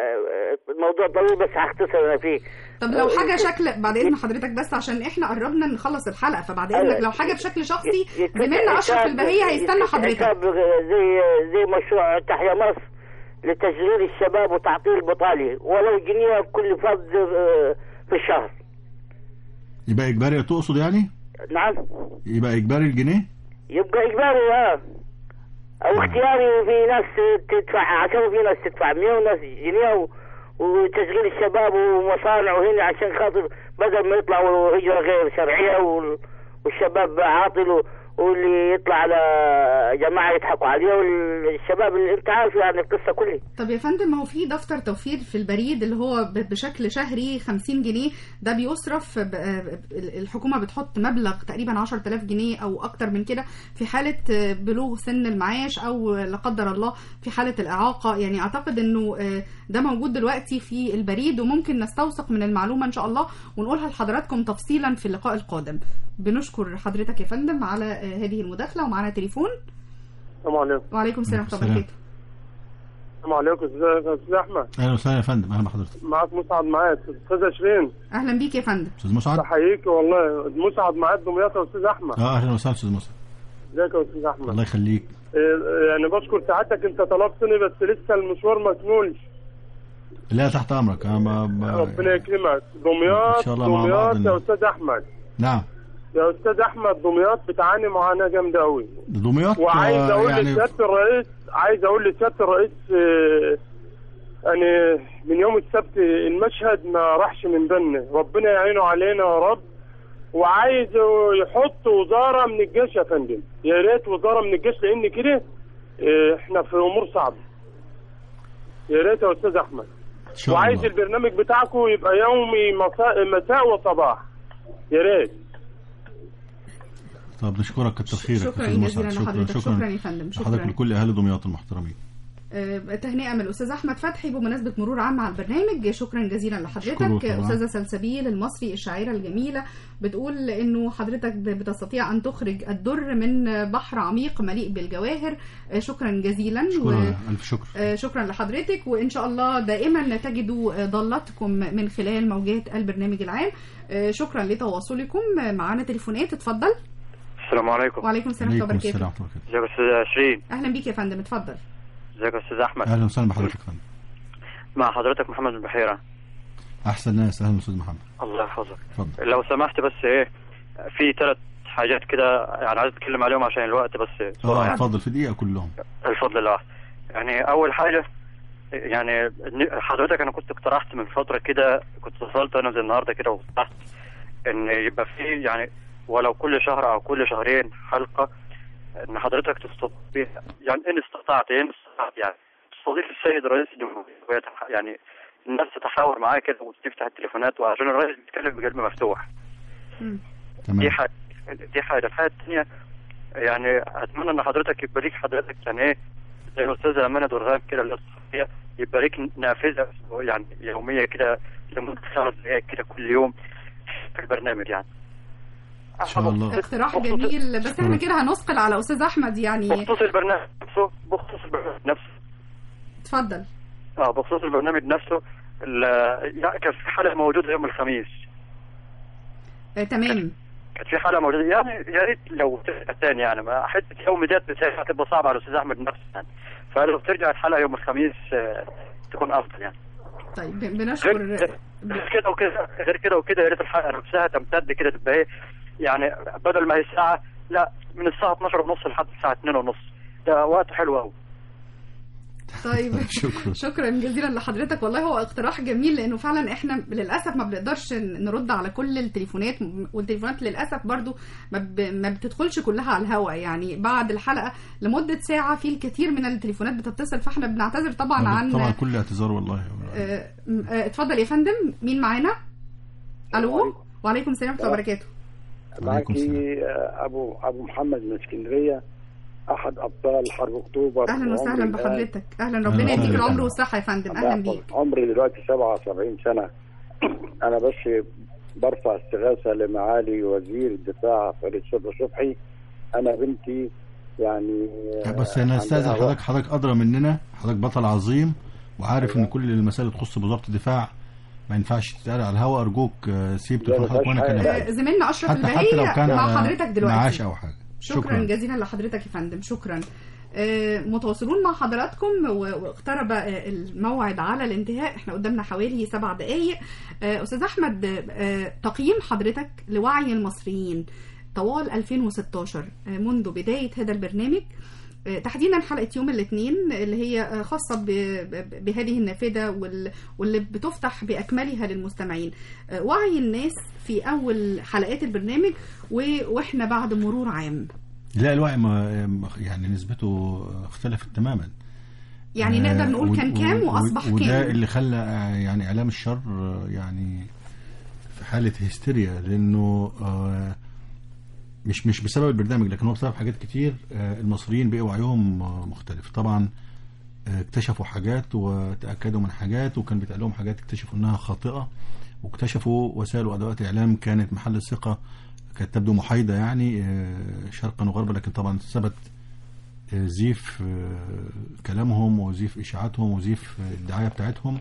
Speaker 14: آه، الموضوع طويل بس هختصر انا فيه
Speaker 2: طب لو حاجه شكل بعد اذن حضرتك بس عشان احنا قربنا نخلص الحلقه فبعد اذنك
Speaker 14: أيوة.
Speaker 2: لو حاجه بشكل شخصي
Speaker 14: يتفتح
Speaker 2: زميلنا اشرف
Speaker 14: حساب-
Speaker 2: البهيه هيستنى
Speaker 14: يتفتح
Speaker 2: حضرتك
Speaker 14: حساب زي زي مشروع تحيا مصر لتشغيل الشباب وتعطيل البطالة ولو جنيه كل فرد آه، في الشهر
Speaker 5: يبقى اجباري تقصد يعني
Speaker 14: نعم
Speaker 5: يبقى اجباري الجنيه
Speaker 14: يبقى اجباري اه او اختياري في ناس تدفع عشان في ناس تدفع 100 وناس جنيه و... وتشغيل الشباب ومصانع وهنا عشان خاطر بدل ما يطلعوا هجرة غير شرعية وال... والشباب عاطل و... واللي يطلع على جماعة يضحكوا عليه والشباب اللي انت عارف يعني القصة كلها
Speaker 2: طب يا فندم ما هو في دفتر توفير في البريد اللي هو ب- بشكل شهري 50 جنيه ده بيصرف ب- ب- الحكومة بتحط مبلغ تقريبا 10000 جنيه أو أكتر من كده في حالة بلوغ سن المعاش أو لا قدر الله في حالة الإعاقة يعني أعتقد إنه ده موجود دلوقتي في البريد وممكن نستوثق من المعلومة إن شاء الله ونقولها لحضراتكم تفصيلا في اللقاء القادم بنشكر حضرتك يا فندم على هذه المداخلة ومعنا تليفون
Speaker 15: السلام عليكم
Speaker 2: وعليكم السلام ورحمة الله وبركاته
Speaker 15: السلام عليكم ازيك يا استاذ احمد
Speaker 5: اهلا وسهلا يا فندم اهلا بحضرتك
Speaker 15: معاك مسعد معاك استاذ شيرين
Speaker 2: أهلا بيك يا فندم
Speaker 5: استاذ مسعد
Speaker 15: بحييك والله مسعد معاك دمياط يا استاذ احمد
Speaker 5: اه اهلا وسهلا استاذ مسعد
Speaker 15: ازيك يا استاذ احمد
Speaker 5: الله يخليك
Speaker 15: إيه، يعني بشكر سعادتك انت طلبتني بس لسه المشوار ما كملش
Speaker 5: لا تحت امرك انا ما ما-
Speaker 15: ربنا يكرمك دمياط
Speaker 5: إن شاء الله مع بعض
Speaker 15: دمياط يا
Speaker 5: إن-
Speaker 15: استاذ احمد
Speaker 5: نعم
Speaker 15: يا استاذ احمد دمياط بتعاني معاناه جامده قوي
Speaker 5: دمياط
Speaker 15: وعايز
Speaker 5: آه،
Speaker 15: اقول
Speaker 5: يعني
Speaker 15: لسياده الرئيس عايز اقول لسياده الرئيس آه، يعني من يوم السبت المشهد ما راحش من بالنا ربنا يعينه علينا يا رب وعايز يحط وزاره من الجيش يا فندم يا ريت وزاره من الجيش لان كده آه، احنا في امور صعبه يا ريت يا استاذ احمد
Speaker 5: شاء
Speaker 15: وعايز
Speaker 5: الله.
Speaker 15: البرنامج بتاعكم يبقى يومي مساء, مساء وصباح يا ريت
Speaker 5: طب نشكرك كتر خيرك يا
Speaker 2: شكرا
Speaker 5: أستاذ مسعد.
Speaker 2: جزيلا لحضرتك شكرا يا فندم
Speaker 5: لحضرتك
Speaker 2: شكرا
Speaker 5: لكل اهالي دمياط المحترمين
Speaker 2: آه، تهنئة من الأستاذ أحمد فتحي بمناسبة مرور عام على البرنامج شكرا جزيلا
Speaker 5: شكرا
Speaker 2: لحضرتك
Speaker 5: طبعا.
Speaker 2: أستاذة سلسبيل المصري الشاعرة الجميلة بتقول إنه حضرتك ب- بتستطيع أن تخرج الدر من بحر عميق مليء بالجواهر آه، شكرا جزيلا
Speaker 5: شكرا الف شكر
Speaker 2: آه، شكرا لحضرتك وإن شاء الله دائما تجدوا آه، ضالتكم من خلال موجات البرنامج العام آه، شكرا لتواصلكم آه، معانا تليفونات اتفضل
Speaker 16: السلام عليكم
Speaker 2: وعليكم السلام ورحمة الله وبركاته
Speaker 16: ازيك يا استاذ شيرين
Speaker 2: أهلا بيك يا فندم اتفضل
Speaker 16: ازيك يا استاذ احمد
Speaker 5: اهلا وسهلا بحضرتك يا فندم
Speaker 16: مع حضرتك محمد بن بحيره
Speaker 5: احسن ناس اهلا استاذ محمد
Speaker 16: الله يحفظك
Speaker 5: اتفضل
Speaker 16: لو سمحت بس ايه في ثلاث حاجات كده يعني عايز اتكلم عليهم عشان الوقت بس بسرعه
Speaker 5: اه
Speaker 16: يعني
Speaker 5: اتفضل في دقيقه كلهم
Speaker 16: الفضل لله يعني اول حاجه يعني حضرتك انا كنت اقترحت من فتره كده كنت اتصلت انا زي النهارده كده واقترحت ان يبقى في يعني ولو كل شهر او كل شهرين حلقه ان حضرتك تستضيف يعني ان استطعت ان استطعت يعني تستضيف السيد رئيس الجمهوريه ويتح- يعني الناس تتحاور معاه كده وتفتح التليفونات وعشان الرئيس بيتكلم بقلب مفتوح دي حاجه دي حاجه الحاجه الثانيه يعني اتمنى ان حضرتك يبقى ليك حضرتك يعني ايه زي الاستاذه امانه درغام كده اللي هي الصحفيه يبقى ليك نافذه يعني يوميه كده لمده خمس دقائق كده كل يوم في البرنامج يعني
Speaker 5: ان شاء الله
Speaker 2: اقتراح جميل بس احنا كده هنثقل على أستاذ أحمد يعني
Speaker 16: بخصوص البرنامج نفسه بخصوص البرنامج نفسه
Speaker 2: اتفضل
Speaker 16: اه بخصوص البرنامج نفسه ال- يعني كان في حلقه موجوده يوم الخميس
Speaker 2: آه، تمام
Speaker 16: كانت في حلقه موجوده يعني يا ريت لو ترجع تاني يعني ما حته يوم ديت بتهيألي هتبقى صعبه على الاستاذ احمد نفسه يعني فلو ترجع الحلقه يوم الخميس آه، تكون افضل يعني
Speaker 2: طيب
Speaker 16: غير
Speaker 2: بنشكر
Speaker 16: غير كده وكده غير كده وكده يا ريت الحلقه نفسها تمتد كده تبقى ايه يعني بدل ما هي ساعه لا من الساعه 12 ونص لحد الساعه 2 ونص ده وقت حلو قوي
Speaker 2: طيب
Speaker 5: شكرا
Speaker 2: شكرا جزيلا لحضرتك والله هو اقتراح جميل لانه فعلا احنا للاسف ما بنقدرش نرد على كل التليفونات والتليفونات للاسف برضو ما, ب... ما بتدخلش كلها على الهواء يعني بعد الحلقه لمده ساعه في الكثير من التليفونات بتتصل فاحنا بنعتذر طبعا عن
Speaker 5: طبعا كل اعتذار والله
Speaker 2: آه، م- آه، اتفضل يا فندم مين معانا الو وعليكم السلام ورحمه الله وبركاته
Speaker 17: معاكي ابو ابو محمد من اسكندريه احد ابطال حرب اكتوبر
Speaker 2: اهلا وسهلا
Speaker 17: وعمري
Speaker 2: بحضرتك اهلا
Speaker 17: أهلا
Speaker 2: ربنا يديك
Speaker 17: وسهلا.
Speaker 2: العمر والصحه يا فندم
Speaker 17: الآن
Speaker 2: اهلا
Speaker 17: الله
Speaker 2: بيك
Speaker 17: يحفظك. عمري دلوقتي 77 سنه انا بس برفع استغاثه لمعالي وزير الدفاع فريد صبحي صبحي انا بنتي يعني
Speaker 5: بس انا استاذن
Speaker 17: عندها
Speaker 5: حضرتك حضرتك ادرى مننا حضرتك بطل عظيم وعارف ان كل المسائل اللي تخص وزاره الدفاع ما ينفعش تتقال على الهواء ارجوك آه، سيب
Speaker 17: لا،
Speaker 5: تليفون
Speaker 17: ما
Speaker 5: حضرتك وانا
Speaker 17: فيهاش حاجة.
Speaker 5: اكلمك
Speaker 2: آه، زميلنا اشرف
Speaker 5: حتى
Speaker 2: البهية
Speaker 5: حتى لو كان
Speaker 2: مع
Speaker 5: على
Speaker 2: حضرتك دلوقتي
Speaker 5: معاش او حاجه
Speaker 2: شكرا, شكرا جزيلا لحضرتك يا فندم شكرا آه، متواصلون مع حضراتكم و- واقترب آه، الموعد على الانتهاء احنا قدامنا حوالي سبع دقايق آه، استاذ احمد آه، تقييم حضرتك لوعي المصريين طوال 2016 آه، منذ بداية هذا البرنامج آه، تحديدا حلقة يوم الاثنين اللي هي آه، خاصة ب- ب- بهذه النافذة وال- واللي بتفتح بأكملها للمستمعين آه، وعي الناس في أول حلقات البرنامج و- وإحنا بعد مرور عام
Speaker 5: لا الوعي ما ما- يعني نسبته اختلفت تماما
Speaker 2: يعني
Speaker 5: آه،
Speaker 2: نقدر نقول
Speaker 5: و-
Speaker 2: كان
Speaker 5: و-
Speaker 2: كام
Speaker 5: و-
Speaker 2: وأصبح
Speaker 5: وده
Speaker 2: كام
Speaker 5: اللي خلى آه، يعني اعلام الشر آه، يعني في حاله هستيريا لانه آه، مش مش بسبب البرنامج لكن هو بسبب حاجات كتير آه، المصريين بقوا وعيهم آه، مختلف طبعا آه، اكتشفوا حاجات وتاكدوا من حاجات وكان بيتقال لهم حاجات اكتشفوا انها خاطئه واكتشفوا وسائل وادوات اعلام كانت محل الثقه كانت تبدو محايده يعني آه، شرقا وغربا لكن طبعا ثبت آه، زيف آه، كلامهم وزيف اشاعاتهم وزيف آه، الدعايه بتاعتهم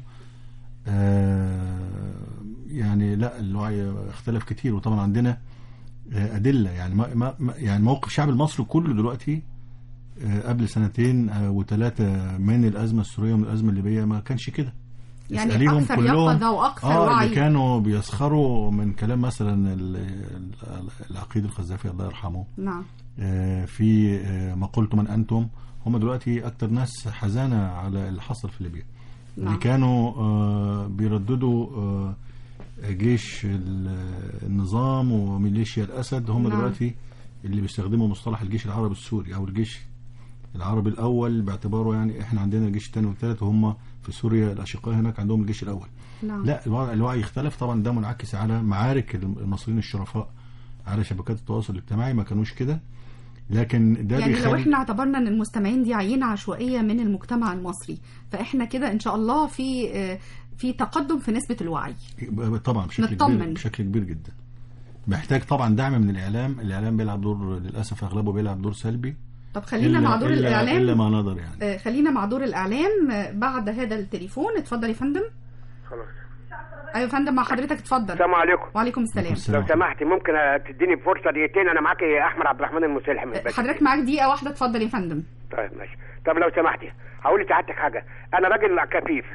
Speaker 5: آه، يعني لا الوعي اختلف كتير وطبعا عندنا آه، ادله يعني ما ما ما- يعني موقف الشعب المصري كله دلوقتي آه، قبل سنتين آه، وثلاثه من الازمه السوريه ومن الازمه الليبيه ما كانش كده
Speaker 2: يعني
Speaker 5: اسأليهم
Speaker 2: أكثر
Speaker 5: كلهم-
Speaker 2: يقظة وأكثر
Speaker 5: اه
Speaker 2: وعي.
Speaker 5: اللي كانوا بيسخروا من كلام مثلا ال- ال- العقيد القذافي الله يرحمه
Speaker 2: نعم
Speaker 5: آه، في آه، ما قلت من انتم هم دلوقتي اكتر ناس حزانه على اللي حصل في ليبيا
Speaker 2: نعم.
Speaker 5: اللي كانوا آه، بيرددوا آه، جيش ال- النظام وميليشيا الاسد هم
Speaker 2: نعم.
Speaker 5: دلوقتي اللي بيستخدموا مصطلح الجيش العربي السوري او الجيش العربي الاول باعتباره يعني احنا عندنا الجيش الثاني والثالث وهم في سوريا الاشقاء هناك عندهم الجيش الاول
Speaker 2: نعم
Speaker 5: لا الوعي, الوعي اختلف طبعا ده منعكس على معارك المصريين الشرفاء على شبكات التواصل الاجتماعي ما كانوش كده لكن ده
Speaker 2: يعني لو
Speaker 5: بيخلي
Speaker 2: احنا اعتبرنا ان المستمعين دي عينة عشوائية من المجتمع المصري فاحنا كده ان شاء الله في آه، في تقدم في نسبة الوعي
Speaker 5: طبعا بشكل
Speaker 2: نطمن.
Speaker 5: كبير بشكل كبير جدا محتاج طبعا دعم من الاعلام الاعلام بيلعب دور للاسف اغلبه بيلعب دور سلبي
Speaker 2: طب خلينا
Speaker 5: إلا-
Speaker 2: مع دور
Speaker 5: إلا-
Speaker 2: الاعلام
Speaker 5: الا ما نظر يعني
Speaker 2: آه، خلينا مع دور الاعلام آه، بعد هذا التليفون اتفضل يا فندم
Speaker 11: خلاص
Speaker 2: ايوه يا فندم مع حضرتك اتفضل
Speaker 11: السلام عليكم
Speaker 2: وعليكم السلام
Speaker 11: لو سمحتي ممكن تديني فرصه دقيقتين انا معاك يا احمد عبد الرحمن المسلح من الباشا.
Speaker 2: حضرتك معاك دقيقة واحدة اتفضل يا فندم
Speaker 11: طيب ماشي طب لو سمحتي هقول لسعادتك حاجه انا راجل كفيف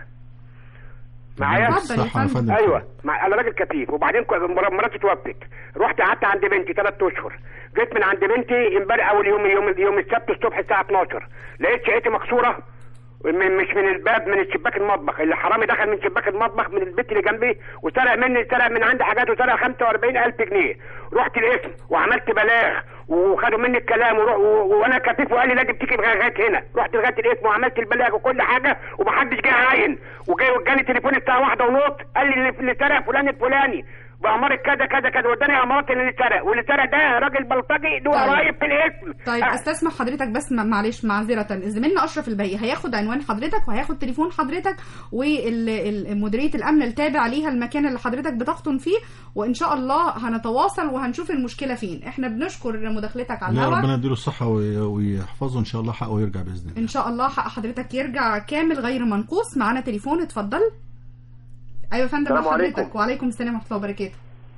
Speaker 11: معايا
Speaker 2: اتفضل يا فندم. فندم.
Speaker 11: ايوه مع... انا راجل كفيف وبعدين كو- مر- مراتي توفت رحت قعدت عند بنتي ثلاث اشهر جيت من عند بنتي امبارح اول يوم يوم يوم السبت الصبح الساعه 12 لقيت شقتي مكسوره من مش من الباب من شباك المطبخ اللي حرامي دخل من شباك المطبخ من البيت اللي جنبي وسرق مني سرق من عندي حاجات وسرق 45000 جنيه رحت القسم وعملت بلاغ وخدوا مني الكلام ورو... و... وانا كفيف وقال لي لازم تيجي لغايه هنا رحت لغايه القسم وعملت البلاغ وكل حاجه ومحدش جه عاين وجاي جالي تليفون الساعه واحدة ونص قال لي اللي- اللي سرق فلان الفلاني بأمارة كذا كذا كذا واداني امارات اللي سرق واللي سرق ده راجل بلطجي له
Speaker 2: طيب.
Speaker 11: قرايب في الاسم
Speaker 2: طيب استسمح حضرتك بس م- معلش معذرة زميلنا اشرف البهي هياخد عنوان حضرتك وهياخد تليفون حضرتك ومديرية الامن التابع ليها المكان اللي حضرتك بتقطن فيه وان شاء الله هنتواصل وهنشوف المشكلة فين احنا بنشكر مداخلتك على
Speaker 5: لا ربنا
Speaker 2: الهواء
Speaker 5: يديله الصحه وي- ويحفظه ان شاء الله حقه ويرجع باذن الله
Speaker 2: ان شاء الله حق حضرتك يرجع كامل غير منقوص معانا تليفون اتفضل ايوه يا فندم مع
Speaker 8: السلام عليكم.
Speaker 2: حضرتك وعليكم السلام ورحمة الله وبركاته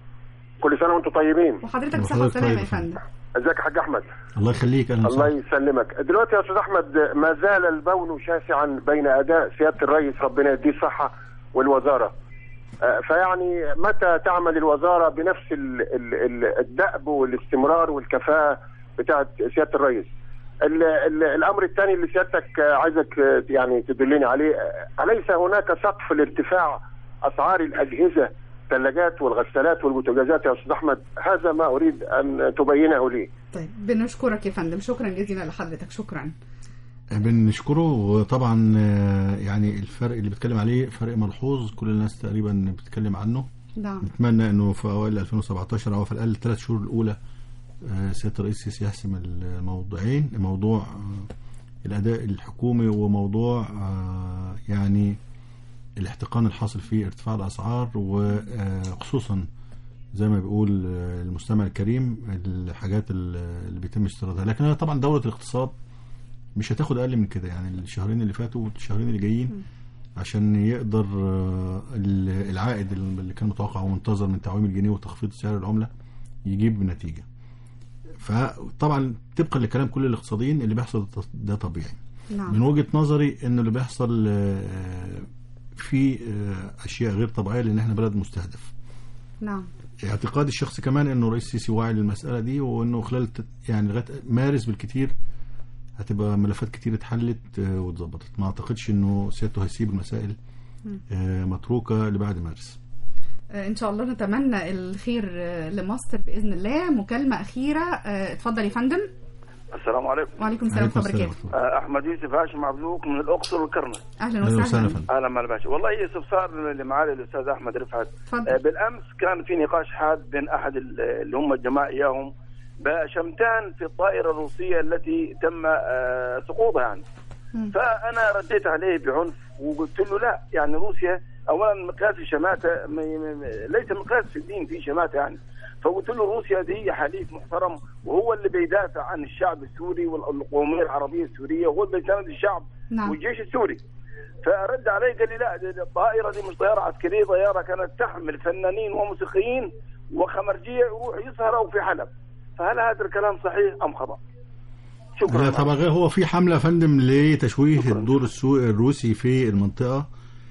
Speaker 8: كل سنه وانتم طيبين
Speaker 2: وحضرتك بصحة وسلامة يا فندم
Speaker 8: ازيك يا حاج احمد
Speaker 5: الله يخليك اهلا
Speaker 8: الله
Speaker 5: وسهلا
Speaker 8: يسلمك دلوقتي يا استاذ احمد ما زال البون شاسعا بين اداء سياده الرئيس ربنا يديه الصحه والوزاره آه، فيعني متى تعمل الوزاره بنفس ال- ال- ال- الدأب والاستمرار والكفاءه بتاعت سياده الرئيس ال ال الامر الثاني اللي سيادتك آه، عايزك آه، يعني تدلني عليه آه، اليس هناك سقف لارتفاع اسعار الاجهزه الثلاجات والغسالات والبوتاجازات يا استاذ احمد هذا ما اريد ان تبينه لي
Speaker 2: طيب بنشكرك يا فندم شكرا جزيلا لحضرتك شكرا
Speaker 5: بنشكره وطبعا آه، يعني الفرق اللي بيتكلم عليه فرق ملحوظ كل الناس تقريبا بتتكلم عنه
Speaker 2: نعم
Speaker 5: نتمنى انه في اوائل 2017 او في الاقل الثلاث شهور الاولى آه، سياده الرئيس السيسي يحسم الموضوعين موضوع آه، الاداء الحكومي وموضوع آه، يعني الاحتقان الحاصل في ارتفاع الاسعار وخصوصا زي ما بيقول آه، المستمع الكريم الحاجات اللي بيتم استيرادها لكن هي طبعا دوله الاقتصاد مش هتاخد اقل من كده يعني الشهرين اللي فاتوا والشهرين اللي جايين عشان يقدر آه، ال- العائد اللي كان متوقع ومنتظر من تعويم الجنيه وتخفيض سعر العمله يجيب نتيجه فطبعا طبقا لكلام كل الاقتصاديين اللي بيحصل ده طبيعي
Speaker 2: نعم.
Speaker 5: من وجهه نظري ان اللي بيحصل آه، في آه، اشياء غير طبيعيه لان احنا بلد مستهدف
Speaker 2: نعم
Speaker 5: اعتقادي الشخصي كمان انه رئيس السيسي واعي للمساله دي وانه خلال ت- يعني لغايه مارس بالكتير هتبقى ملفات كتير اتحلت آه، واتظبطت ما اعتقدش انه سيادته هيسيب المسائل
Speaker 2: مم.
Speaker 5: آه، متروكه لبعد مارس
Speaker 2: آه، ان شاء الله نتمنى الخير آه، لمصر باذن الله مكالمه اخيره آه، اتفضل يا فندم
Speaker 18: السلام عليكم
Speaker 2: وعليكم السلام ورحمه الله وبركاته
Speaker 18: آه، احمد يوسف هاشم عبدوك من الاقصر والكرنك
Speaker 2: اهلا وسهلا
Speaker 18: اهلا مع الباشا والله استفسار لمعالي الاستاذ احمد رفعت آه، بالامس كان في نقاش حاد بين احد ال- اللي هم الجماعه اياهم بشمتان في الطائره الروسيه التي تم آه، سقوطها يعني فانا رديت عليه بعنف وقلت له لا يعني روسيا اولا مقياس الشماته م- م- م- ليس مقياس في الدين في شماته يعني فقلت له روسيا دي حليف محترم وهو اللي بيدافع عن الشعب السوري والقوميه العربيه السوريه وهو اللي بيساند الشعب
Speaker 2: نعم.
Speaker 18: والجيش السوري فرد علي قال لي لا دي- دي الطائره دي مش طياره عسكريه طياره كانت تحمل فنانين وموسيقيين وخمرجيه يروحوا يسهروا في حلب فهل هذا الكلام صحيح ام خطا؟ شكرا
Speaker 5: لا طبعا غير هو في حمله يا فندم لتشويه الدور السو- الروسي في المنطقه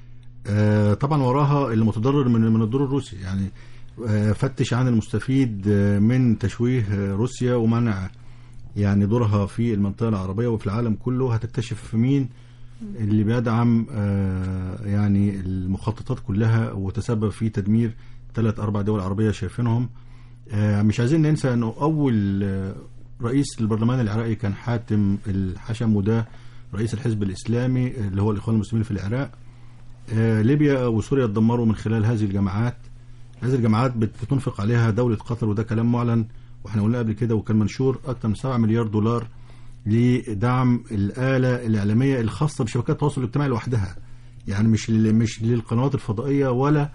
Speaker 5: آه، طبعا وراها اللي متضرر من من الدور الروسي يعني آه، فتش عن المستفيد آه، من تشويه آه، روسيا ومنع يعني دورها في المنطقه العربيه وفي العالم كله هتكتشف مين اللي بيدعم آه، يعني المخططات كلها وتسبب في تدمير ثلاث اربع دول عربيه شايفينهم آه، مش عايزين ننسى انه اول آه، رئيس البرلمان العراقي كان حاتم الحشم وده رئيس الحزب الاسلامي اللي هو الاخوان المسلمين في العراق آه، ليبيا وسوريا اتدمروا من خلال هذه الجماعات هذه الجماعات بت- بتنفق عليها دولة قطر وده كلام معلن واحنا قلنا قبل كده وكان منشور اكثر من 7 مليار دولار لدعم الآلة الإعلامية الخاصة بشبكات التواصل الاجتماعي لوحدها يعني مش لل- مش للقنوات الفضائية ولا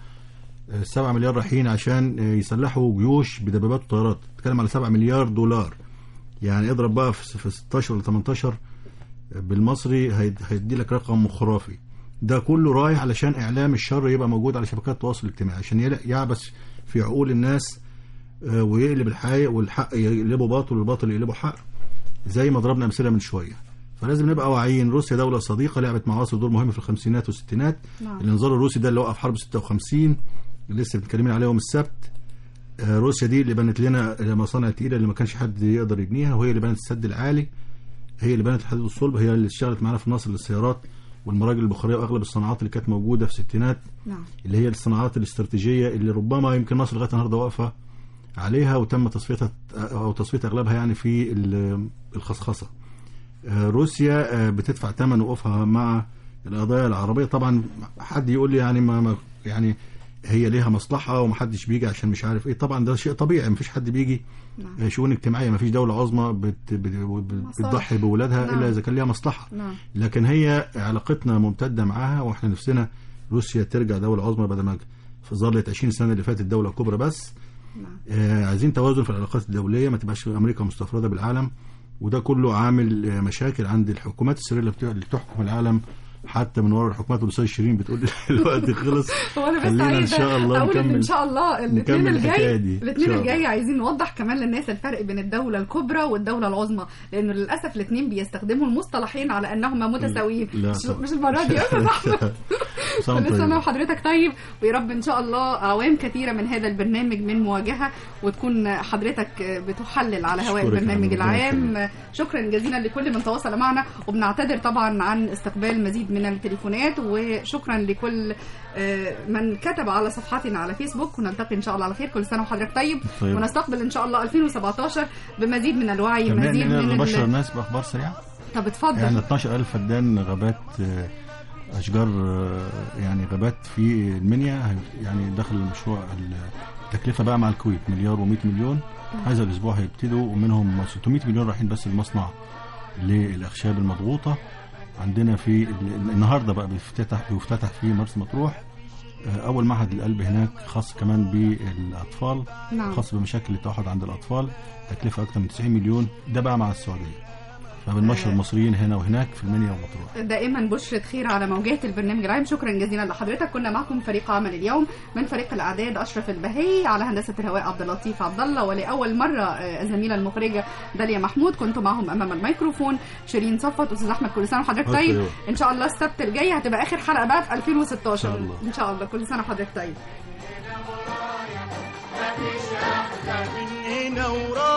Speaker 5: 7 مليار رايحين عشان آه، يسلحوا جيوش بدبابات وطيارات بتتكلم على 7 مليار دولار يعني اضرب بقى في في 16 ولا 18 بالمصري هيد- هيدي لك رقم خرافي ده كله رايح علشان اعلام الشر يبقى موجود على شبكات التواصل الاجتماعي عشان يل- يعبث في عقول الناس آه، ويقلب الحقيقه والحق يقلبه باطل والباطل يقلبه حق زي ما ضربنا امثله من شويه فلازم نبقى واعيين روسيا دوله صديقه لعبت مع مصر دور مهم في الخمسينات والستينات
Speaker 2: نعم.
Speaker 5: الانذار الروسي ده اللي وقف حرب 56 اللي لسه بنتكلمين عليه يوم السبت آه، روسيا دي اللي بنت لنا المصانع التقيله اللي ما كانش حد يقدر يبنيها وهي اللي بنت السد العالي هي اللي بنت الحديد والصلب هي اللي اشتغلت معانا في مصر للسيارات والمراجل البخاريه واغلب الصناعات اللي كانت موجوده في الستينات
Speaker 2: نعم
Speaker 5: اللي هي الصناعات الاستراتيجيه اللي ربما يمكن مصر لغايه النهارده واقفه عليها وتم تصفيتها او تصفيه اغلبها يعني في ال- الخصخصه. آه، روسيا آه، بتدفع ثمن وقوفها مع القضايا العربيه طبعا حد يقول لي يعني ما ما- يعني هي ليها مصلحه ومحدش بيجي عشان مش عارف ايه طبعا ده شيء طبيعي مفيش حد بيجي
Speaker 2: نعم.
Speaker 5: آه، شؤون اجتماعيه مفيش دوله عظمى بت بت بت-
Speaker 2: مصالح.
Speaker 5: بتضحي بولادها
Speaker 2: نعم.
Speaker 5: الا اذا كان ليها مصلحه.
Speaker 2: نعم
Speaker 5: لكن هي علاقتنا ممتدة معاها واحنا نفسنا روسيا ترجع دولة عظمى بدل ما ظلت 20 سنة اللي فاتت دولة كبرى بس آه عايزين توازن في العلاقات الدولية ما تبقاش أمريكا مستفردة بالعالم وده كله عامل آه مشاكل عند الحكومات السرية اللي بت- اللي بتحكم العالم حتى من ورا الحكومات والاستاذ شيرين بتقول الوقت خلص
Speaker 2: هو انا بس
Speaker 5: خلينا ان
Speaker 2: عايزه
Speaker 5: شاء الله
Speaker 2: اقول ان ان
Speaker 5: نكمل
Speaker 2: شاء الله الاثنين
Speaker 5: نكمل الحكاية
Speaker 2: الجاي
Speaker 5: دي. إن
Speaker 2: الاثنين
Speaker 5: شاء
Speaker 2: الجاي
Speaker 5: الله.
Speaker 2: عايزين نوضح كمان للناس الفرق بين الدوله الكبرى والدوله العظمى لانه للاسف الاثنين بيستخدموا المصطلحين على انهما متساويين
Speaker 5: لا
Speaker 2: مش,
Speaker 5: طبعا.
Speaker 2: مش المره دي يا استاذ احمد
Speaker 5: سنة
Speaker 2: كل سنه
Speaker 5: طيبة.
Speaker 2: وحضرتك طيب ويا رب ان شاء الله اعوام كثيره من هذا البرنامج من مواجهه وتكون حضرتك بتحلل على هواء
Speaker 5: أشكرك يا
Speaker 2: البرنامج
Speaker 5: رب، ربنا
Speaker 2: العام شكرا جزيلا لكل من تواصل معنا وبنعتذر طبعا عن استقبال مزيد من التليفونات وشكرا لكل آه، من كتب على صفحتنا على فيسبوك ونلتقي ان شاء الله على خير كل سنه وحضرتك طيب
Speaker 5: طيب.
Speaker 2: ونستقبل ان شاء الله 2017 بمزيد من الوعي
Speaker 5: كمان
Speaker 2: مزيد
Speaker 5: نقدر
Speaker 2: من
Speaker 5: نبشر
Speaker 2: ال...
Speaker 5: الناس بأخبار سريعة
Speaker 2: طب اتفضل
Speaker 5: يعني 12000 فدان غابات آه، اشجار آه، يعني غابات في المنيا هي- يعني داخل المشروع التكلفه بقى مع الكويت مليار و100 مليون هذا الاسبوع هيبتدوا ومنهم 600 مليون رايحين بس المصنع للاخشاب المضغوطه عندنا في ال- النهارده بقى بيفتتح بيفتتح في مرسى مطروح آه، اول معهد للقلب هناك خاص كمان بالاطفال
Speaker 2: نعم.
Speaker 5: خاص بمشاكل التوحد عند الاطفال تكلفه اكثر من 90 مليون ده بقى مع السعوديه فبننشر المصريين هنا وهناك في المنيا ومطروح
Speaker 2: دائما بشرة خير على موجات البرنامج العام شكرا جزيلا لحضرتك كنا معكم فريق عمل اليوم من فريق الاعداد اشرف البهي على هندسه الهواء عبد اللطيف عبد الله ولاول مره آه، الزميله المخرجه داليا محمود كنتم معهم امام الميكروفون شيرين صفت استاذ احمد كل سنه وحضرتك
Speaker 5: أوكي.
Speaker 2: طيب ان شاء الله السبت الجاي هتبقى اخر حلقه بقى في 2016
Speaker 5: إن شاء الله.
Speaker 2: ان شاء الله كل سنه وحضرتك طيب
Speaker 12: من هنا وراح